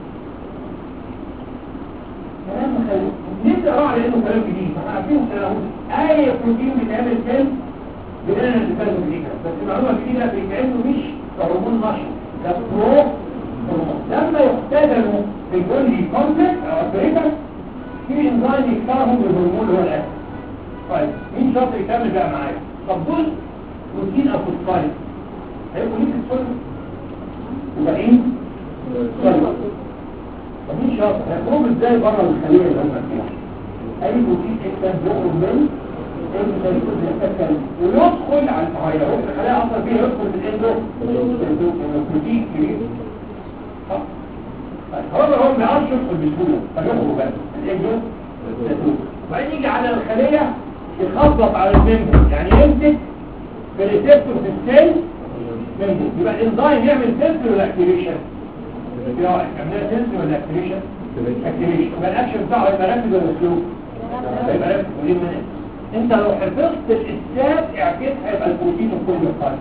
Speaker 1: كلام مخالف نبدا نقرا على انه كلام جديد احنا عارفين كلام اي بروتين بيتعمل فين بدنا نتكلم فيه بس المعلومه الجديده بيتعملوا مش كهرمون نشط ده برو هرمون لما يختزلوا في الجولجي كومبلكس او ابريتر في انزيم يكسرهم بالهرمون اللي هو الاكتف طيب مين شاطر يكمل بقى معايا طب دول بروتين او فوسفايد هيبقوا ليك السولف وباقيين سولف طب مين شاطر هيخرجوا ازاي بره الخليه اللي هم فيها اي بروتين اكتر يخرج من الخليه اللي يتكلم ويدخل على التغيرات الخليه اصلا فيها يدخل في الاندو البروتين كبير صح خلاص هو ما يعرفش يدخل بسهوله فيخرج بقى الاندو وبعدين يجي على الخليه يخبط على الممبر يعني يمسك في الريسبتور في السيل ممبر يبقى الانزيم يعمل سنسور ولا اكتيفيشن يبقى يعملها سنسور ولا اكتيفيشن اكتيفيشن يبقى الاكشن بتاعه هيبقى رابد ولا سلو هيبقى رابد ودي من انت لو حفظت الاسات اعكسها هيبقى البروتين الكل القادم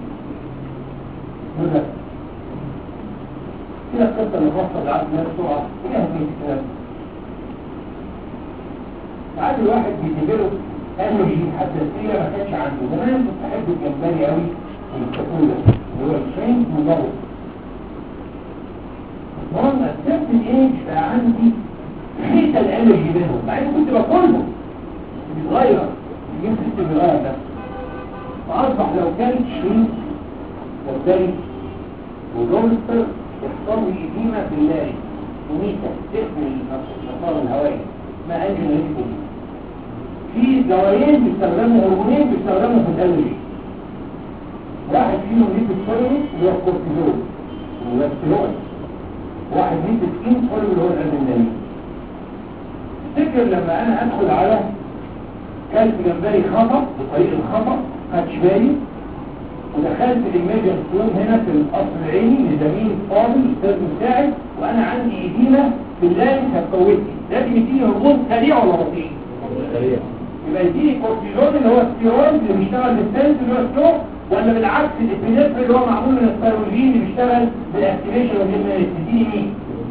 Speaker 1: كده القصه اللي خاصه بالعقل نفسه ايه اهميه الكلام ساعات الواحد بيجيله انرجي حساسيه ما كانش عنده زمان كنت احب الجمبري قوي والكاكولا اللي هو الشين مضغط المهم السبت الايج بقى عندي حيث الالرجي بينهم مع انه كنت باكله بيتغير الجنس السيستم بيتغير ده فاصبح لو كانت شريط والدري ودولستر يحصل لي إديمة في اللاري وميتا تقفل المسار الهوائي ما أجل ريسكم في دوايين بيستخدموا هرمونين بيستخدموا في الألرجي واحد فيهم ليبوسوليد اللي هو الكورتيزول والستيرويد واحد ليبوسكين سوليد اللي هو الأدرينالين تفتكر لما أنا أدخل على كلب جنبي خطأ بطريق الخطأ خدش بالي ودخلت الايميجن روم هنا في القصر العيني لزميل فاضل استاذ مساعد وانا عندي ايدينا بالله هتفوتني لازم يديني هرمون سريع ولا بطيء
Speaker 3: سريع
Speaker 1: يبقى يديني كورتيزون اللي هو الستيرويد اللي بيشتغل بالسنس اللي هو السلو ولا بالعكس الابينفرين اللي هو معمول من الستيرويدين اللي بيشتغل بالاكتيفيشن والهيمين تديني مين؟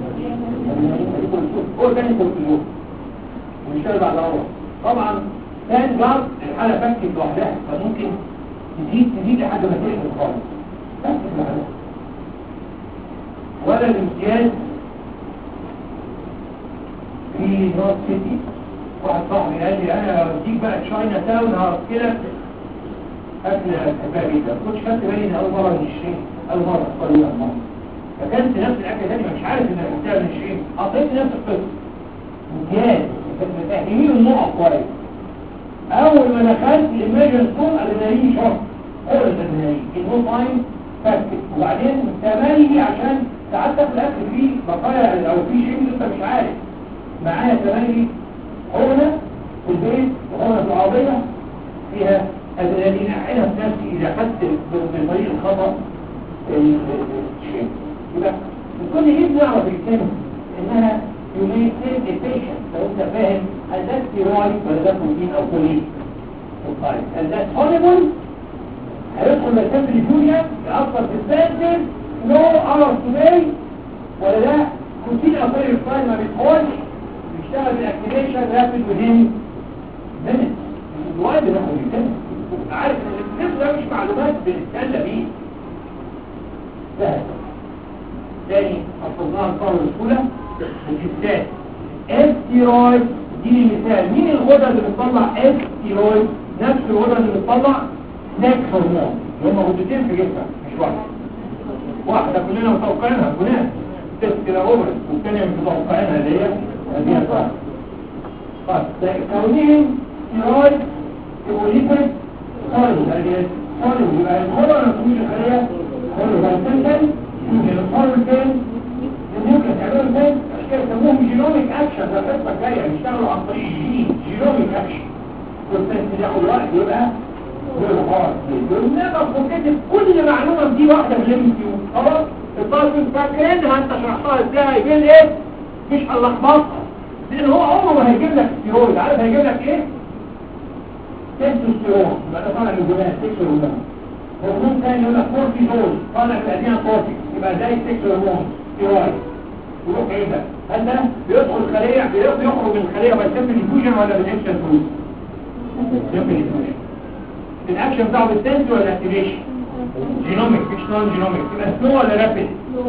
Speaker 1: هو تاني كورتيزون ويشتغل بعد اول طبعا كان جارد الحاله فكت لوحدها فممكن تزيد تزيد لحد ما تقفل خالص بس معنا ولا الامتياز في نورث سيتي واحد صاحبي قال لي انا اوديك بقى تشاينا تاون هاكلك اكل هتبقى جدا كنتش خدت بالي ان اول مره من الشيء اول مره اختار لي المره فكانت نفس الاكل تاني مش عارف ان انا من الشيء حطيت نفس القصه امتياز متفاهمين النقط كويس اول ما دخلت الايمرجنس كون ادرينالين شوك هو الادرينالين النو تايم فكت وبعدين تملي عشان ساعات تاكل اكل فيه بقايا او فيه شيء انت مش عارف معايا تملي هنا في البيت وهنا في العربيه فيها ادرينالين اعينها في نفسي اذا خدت بطريق الخطا الشيء يبقى الكل يجب نعرف الكلمه انها يميزين البيشنت لو انت فاهم هل ده ستيرويد ولا ده بروتين او كولين طيب هل ده سوليبل هيدخل مسافه الجوليا يأثر في السنسر نو اور توداي ولا ده بروتين او كولين فايل ما بيدخلش بيشتغل بالاكتيفيشن رابيد وذين مينيت الوايد بناخد الكلمه عارف ان الكلمه ده مش معلومات بنتسلى بيه سهل تاني حفظناها القرن الأولى الجسات استيرويد دي المثال مين الغدة اللي بتطلع استيرويد نفس الغدة اللي بتطلع ناك هرمون اللي هم غدتين في جسمك مش واحدة واحدة كلنا متوقعينها كلنا تسكيلا اوبرس والثانية مش متوقعينها اللي هي هذه الفرق طيب كونين ستيرويد يبقوا ليكويد سوليد يعني سوليد يبقى الغدة ما تكونش خلية سوليد الفرق كان ممكن تعملوا ازاي عشان كده يسموهم جينوميك اكشن ده القصه الجايه بيشتغلوا عن طريق الجين جينوميك اكشن كنت ياخد وقت يبقى يبقى خلاص نقدر نكتب كل معلومه دي واحده في الام كيو خلاص الطالب فاكرينها انت شرحتها ازاي بين ايه مش هنلخبطها لان هو عمره ما هيجيب لك ستيرويد عارف هيجيب لك ايه تستوستيرون يبقى ده طالع من الجبال تكسر هرمون هرمون تاني يقول لك كورتيزول طالع من الاديان كورتيك يبقى زي التكسر هرمون ستيرويد يروح ايه ده هل ده بيدخل الخلية بيخرج من الخلية بالسيمبل ديفوجن ولا بالاكشن فروز سيمبل ديفوجن الاكشن بتاعه بالسنس ولا الاكتيفيشن جينوميك مش نون جينوميك يبقى سلو ولا رابيد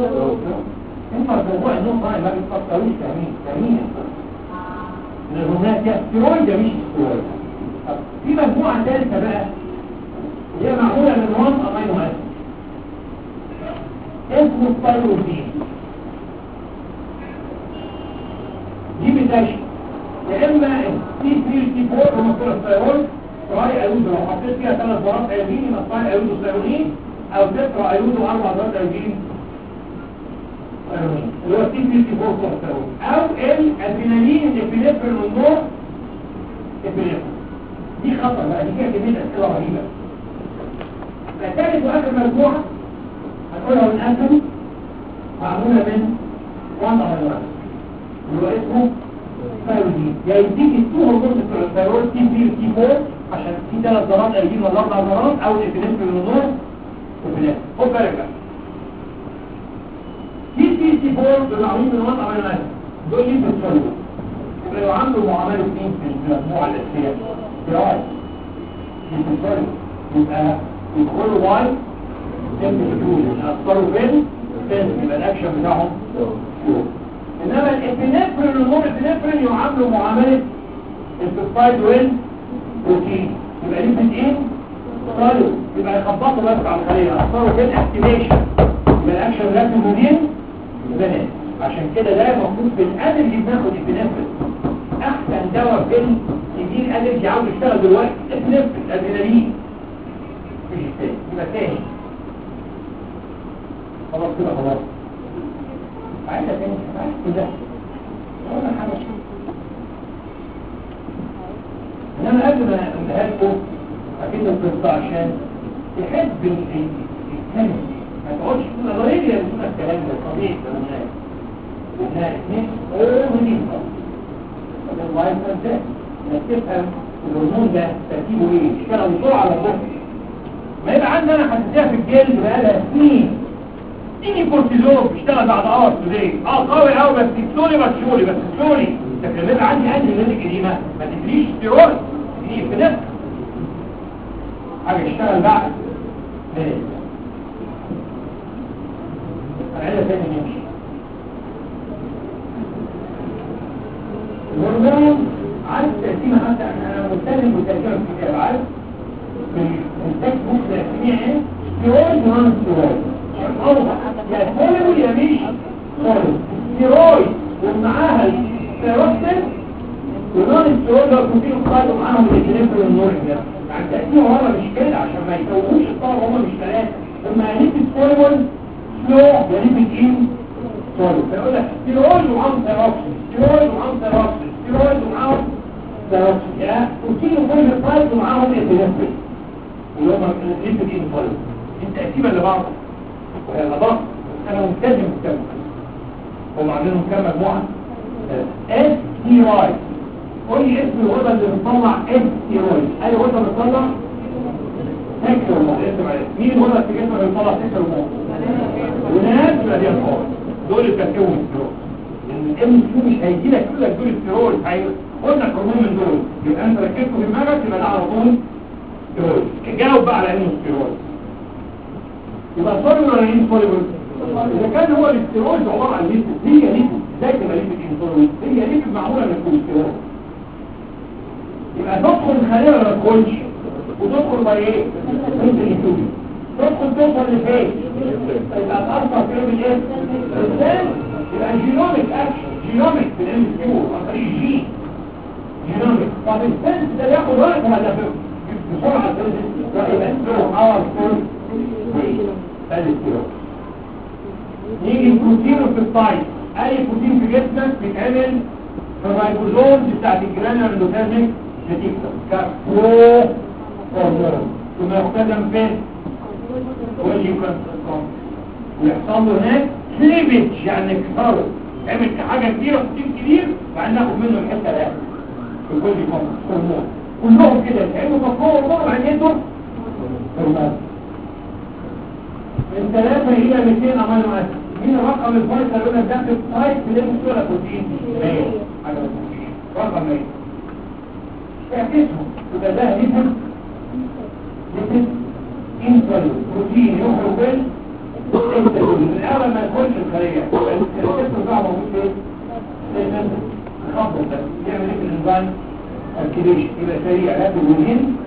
Speaker 1: انت الموضوع انهم طبعا ما بيتفكروش فاهمين فاهمين الهرمونات دي ستيرويد مش ستيرويد طب في مجموعة ثالثة بقى هي معمولة من وان امينو اسيد اسمه الثايروزين دي بتشفي يا اما تي 3 تي 4 هو الثايرويد تراي ايودو لو حطيت فيها ثلاث ضربات ايودين يبقى تراي ايودو ثايرويدين او تترا ايودو اربع ضربات ايودين اللي هو تي 3 تي 4 كورتيزول او الادرينالين الابيليفرين والنور ابيليفرين دي خطر بقى دي فيها كميه اسئله رهيبه ثالث واخر مجموعه هنقولها من اسم معموله من وان امينو اللي هو اسمه ثايرويدين يا يديك التو هرمون بتوع الثايرويد تي 3 تي 4 عشان في ثلاث ضربات قايلين ولا اربع ضربات او الابيليفرين والنور ابيليفرين خد بالك بقى تي 3 تي 4 دول معمولين من وان امينو اسيد دول ليه بيتصلوا يبقى لو عملوا معامله اثنين في المجموعه الاساسيه براي بيتصلوا يبقى يدخلوا باي سيمبل دول اثروا فين سيمبل يبقى الاكشن بتاعهم فوق انما الابنفرين والنورابنفرين يعاملوا معامله البيبتايد ويل بروتين يبقى ليبيد ايه طالب يبقى يخبطوا بس على الخليه اثروا كده اكتيفيشن يبقى الاكشن رابيد مودين بنات عشان كده ده المفروض في الالرجي بناخد الابنفرين احسن دواء في الجين الالرجي عاوز يشتغل دلوقتي الابنفرين الادرينالين مش التاني يبقى تاني خلاص كده خلاص عايزة تاني عايز كده ولا حاجة انما قبل ما اقولها لكم اكيد القصة عشان تحب الكلمة ما تقعدش تقول انا ليه اللي بتقول الكلام ده طبيعي ده الناس انها اثنين اوه هذا الله يسلمك انك تفهم الهرمون ده تركيبه ايه اشتغل بسرعة على الضغط ما يبقى عندنا حساسية في الجلد بقالها سنين تيجي كورتيزون بيشتغل بعد اور توداي اه قوي قوي بس سوري بس سوري بس سوري لكن لما يبقى عندي انتي ميديك قديمه ما تدريش ستيرويد تدريش في نفسك حاجه يشتغل بعد ليه هنعيدها تاني نمشي الهرمون عارف تقسيمه حتى انا مستلم بتقسيمه في الكتاب عارف في التكست بوك تقسيمه ايه ستيرويد ونون ستيرويد يا سولو يا مش سولو ستيرويد ومعاها الستيروكسين ونون ستيرويد لو كنتين قادوا معاهم الجنيفر والنور ده يعني تأثير هم مش كده عشان ما يسووش الطار هم مش ثلاثة هم هنيب السولو سلو ينيب الجين سولو فيقول لك ستيرويد ومعاهم ستيروكسين ستيرويد ومعاهم ستيروكسين ستيرويد ومعاهم ستيروكسين يا كنتين كل الطار ومعاهم الجنيفر اللي هم الجنيفر الجين سولو انت تقسيمة لبعض غضاء انا ملتزم بالكلام هم عاملينهم كام مجموعه اس تي واي قول لي اسم الغده اللي بتطلع اس تي واي اي غده بتطلع هكتورمون اسم عليه مين الغده في جسمك اللي بتطلع هكتورمون وناس يبقى دي الفار دول اللي بيركبوا الستيرويد لان الام سي مش هيجي لك كل دول الستيرويد هياخد لك هرمون من دول يبقى انت ركبته في دماغك يبقى ده على طول ستيرويد جاوب بقى على انه ستيرويد يبقى صلب ولا ايه صلب اذا كان هو الاستيرويد عباره عن ليبيد هي ليبيد زي ما ليبيد انسولين هي ليبيد معموله من الكوليسترول يبقى تدخل الخليه ولا ما تدخلش وتدخل باي ايه انت الانسولين تدخل توصل لفين يبقى الاربع كيلو بالايه الثاني يبقى جينوميك اكشن جينوميك بالام كيو عن طريق جين جينوميك طب السنس ده ياخد وقت ولا بسرعه يبقى اسمه اور فول الاستيرويد يجي البروتين في الطيب اي بروتين في جسمك بيتعمل في الرايبوزومز بتاعت الجرانيول اندوثيرميك ريتيكولم كبرو هرمون ثم يختزن فين واليوكان ويحصل له هناك كليبج يعني اكسره يعمل حاجه كبيره بروتين كبير وبعدين ناخد منه الحته الاخر في كل هرمون كلهم كده يتعملوا كفور هرمون وبعدين يدوا هرمون من 3 إلى 200 أمينو أسيد مين الرقم الفايتر اللي قلنا ده في السايت بلين ولا بروتين 100 حاجة بروتين رقم 100 اعكسهم يبقى ده ليبيد ليبيد انسولين بروتين يخرج بين الانسولين من اول ما يخش الخلية الريسبتور بتاعه موجود فين؟ لازم نخبط ده يعمل ايه في الانزيم الكليش يبقى سريع لا بالوزين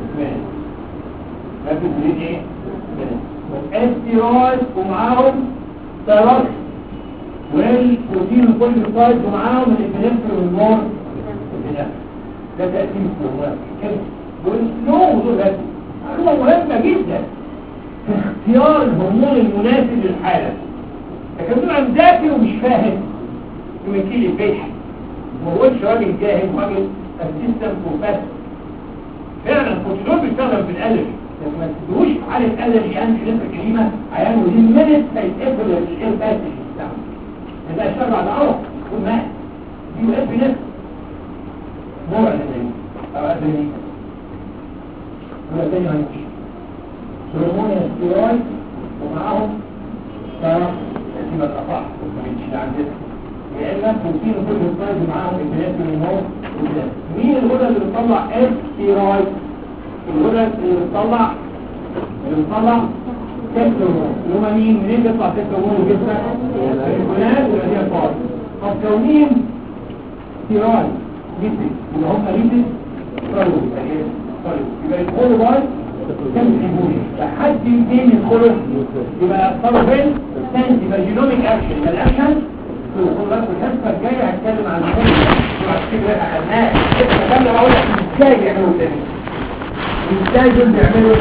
Speaker 1: لا بالوزين ايه؟ استيرويد ومعاهم تراك والبروتين الكل سايد ومعاهم الابنفر والمور ده تأثير الهرمونات كده والسلو دول هاتي معلومة مهمة جدا في اختيار الهرمون المناسب للحالة لكن تبقى مذاكر ومش فاهم يمكن لي البيح ما هوش راجل جاهل راجل اسيستنت وفاهم فعلا الكورتيزون بيستخدم في الالف لكن ما تدوش في حالة ألرجي يعني في نفس الكلمة عيان ودي منت هيتقبل الإيه باسج بتاعه يبقى الشر على عرق يكون مات دي يقف نفس نوع الأدرينالين أو أدرينالين ولا تاني هيمشي هرمون الاستيرويد ومعاهم طرف تقسيمة الأفراح مش عندنا يا إما بروتين كل الفايز معاهم البنات والنور مين الغدة اللي بتطلع استيرويد الغدد اللي بتطلع اللي بتطلع تكترون اللي هم مين منين بيطلع تكترون وجسمك الكونات ولا دي الفاضي طب كونهم تيران ليبيد اللي هم ليبيد صلوا صلوا يبقى يدخلوا باي تنسيبوني لحد فين يدخلوا يبقى صاروا فين سنس يبقى جينوميك اكشن يبقى الاكشن خد بالك الحصه الجايه هتكلم عن الفيلم بعد كده اخدناه لسه كامله بقول لك ازاي يعملوا تاني ازاي دول بيعملوا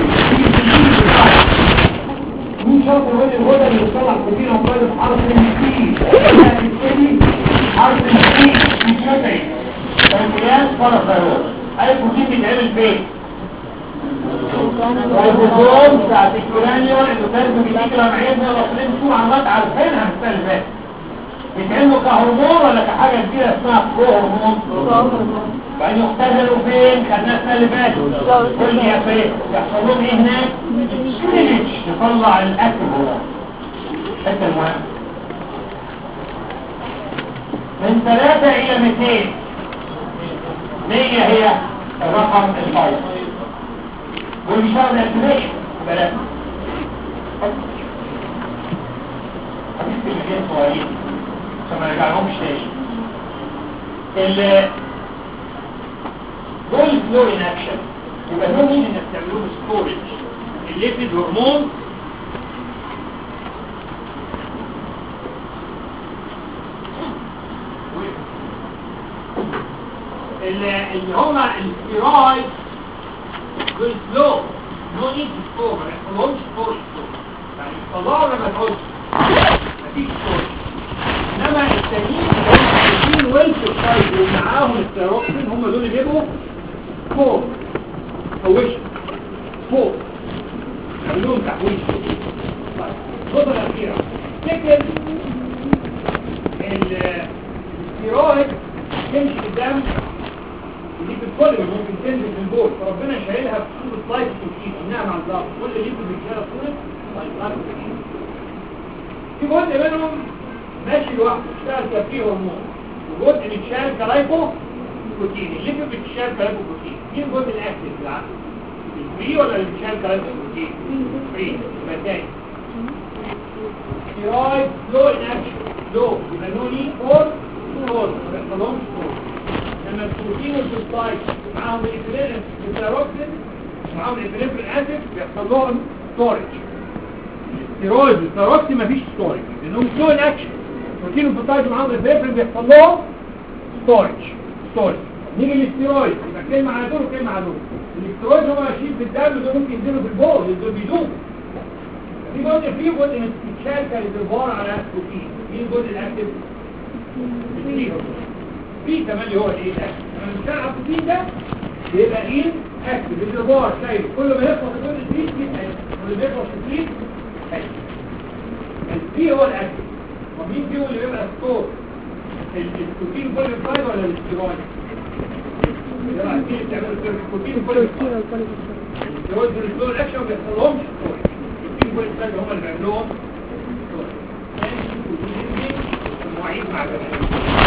Speaker 1: مين شاطر يقول الهدى اللي يطلع كتير وقال حرف السي حرف السي مش شافعي الكليات فرق فيروس اي بروتين بيتعمل فين الريبوزوم بتاعت الكورانيا اللي ترجم بيجي لمعيه من الاصلين شو عملت عارفينها السنه اللي فاتت بيتعملوا كهرمون ولا كحاجه كبيره اسمها هرمون بعدين يختزلوا فين خدناها السنه اللي فاتت قول لي يا فين يحصل لهم ايه هناك سيلج يطلع الاكل الحته المهمه من 3 الى 200 100 هي الرقم الفايز واللي شغل الاكتيفيشن بلاش هتكتب مليون صغيرين عشان ما نرجعلهمش تاني ال دول فلو ان اكشن يبقى دول مين انك تعملوه ستورج الليبيد هرمون اللي هما الستيرويد دول سلو نو نيد ستور ما يحصلهمش ستورج يعني يطلعوا لما تقولش مفيش ستورج انما التانيين اللي هم والسوسايد ومعاهم الستيروكسين هم دول اللي بيبقوا فوق فوش فوق عندهم تحويش الخطوه الاخيره تفتكر الستيرويد تمشي في الدم دي في الكل ممكن تنزل في البول فربنا شايلها في صوره سلايس بروتين انها مع الضغط كل اللي يكون بيشيلها في صوره سلايس بروتين في جزء منهم ماشي لوحده اشتغل كفيه هرمون وجزء بيتشال كلايكو بروتين اللي بيتشال كلايكو بروتين مين الجزء الاكتف بالعكس الفري ولا اللي بيتشال كلايكو بروتين فري يبقى تاني ستيرويد لو ان اكشن لو يبقى نو نيد فور ستور ما بيحصلهمش ستور لما البروتين والبيبتايد معاهم الانفلين الثيروكسين معاهم الانفلين اسيد بيحصل لهم ستورج الستيرويد والثيروكسين مفيش ستورج لانهم سلو ان اكشن البروتين والبيبتايد معاهم الانفلين بيحصل لهم ستورج ستورج نيجي للستيرويد يبقى كلمه على دول وكلمه على دول الاستيرويد هم ماشيين في الدم دول ممكن ينزلوا في البول دول بيدوبوا في جزء فيه جزء من استكشاف الريزرفوار على البروتين مين الجزء الاكتف في كمان اللي هو الايه ده لما بنشتغل على البروتين ده بيبقى ايه اكتف الريزرفوار شايف كل ما يخلص الجزء الفري يبقى كل ما يخلص الفري الفري هو الاكتف ومين فيهم اللي بيبقى ستور البروتين بوليفايد ولا الاستيرويد يبقى اكيد بتعمل البروتين بوليفايد الستيرويد بالنسبه الاكشن ما بيحصلهمش ستور البروتين بوليفايد هم اللي بيعملوهم ستور المواعيد مع الجماعه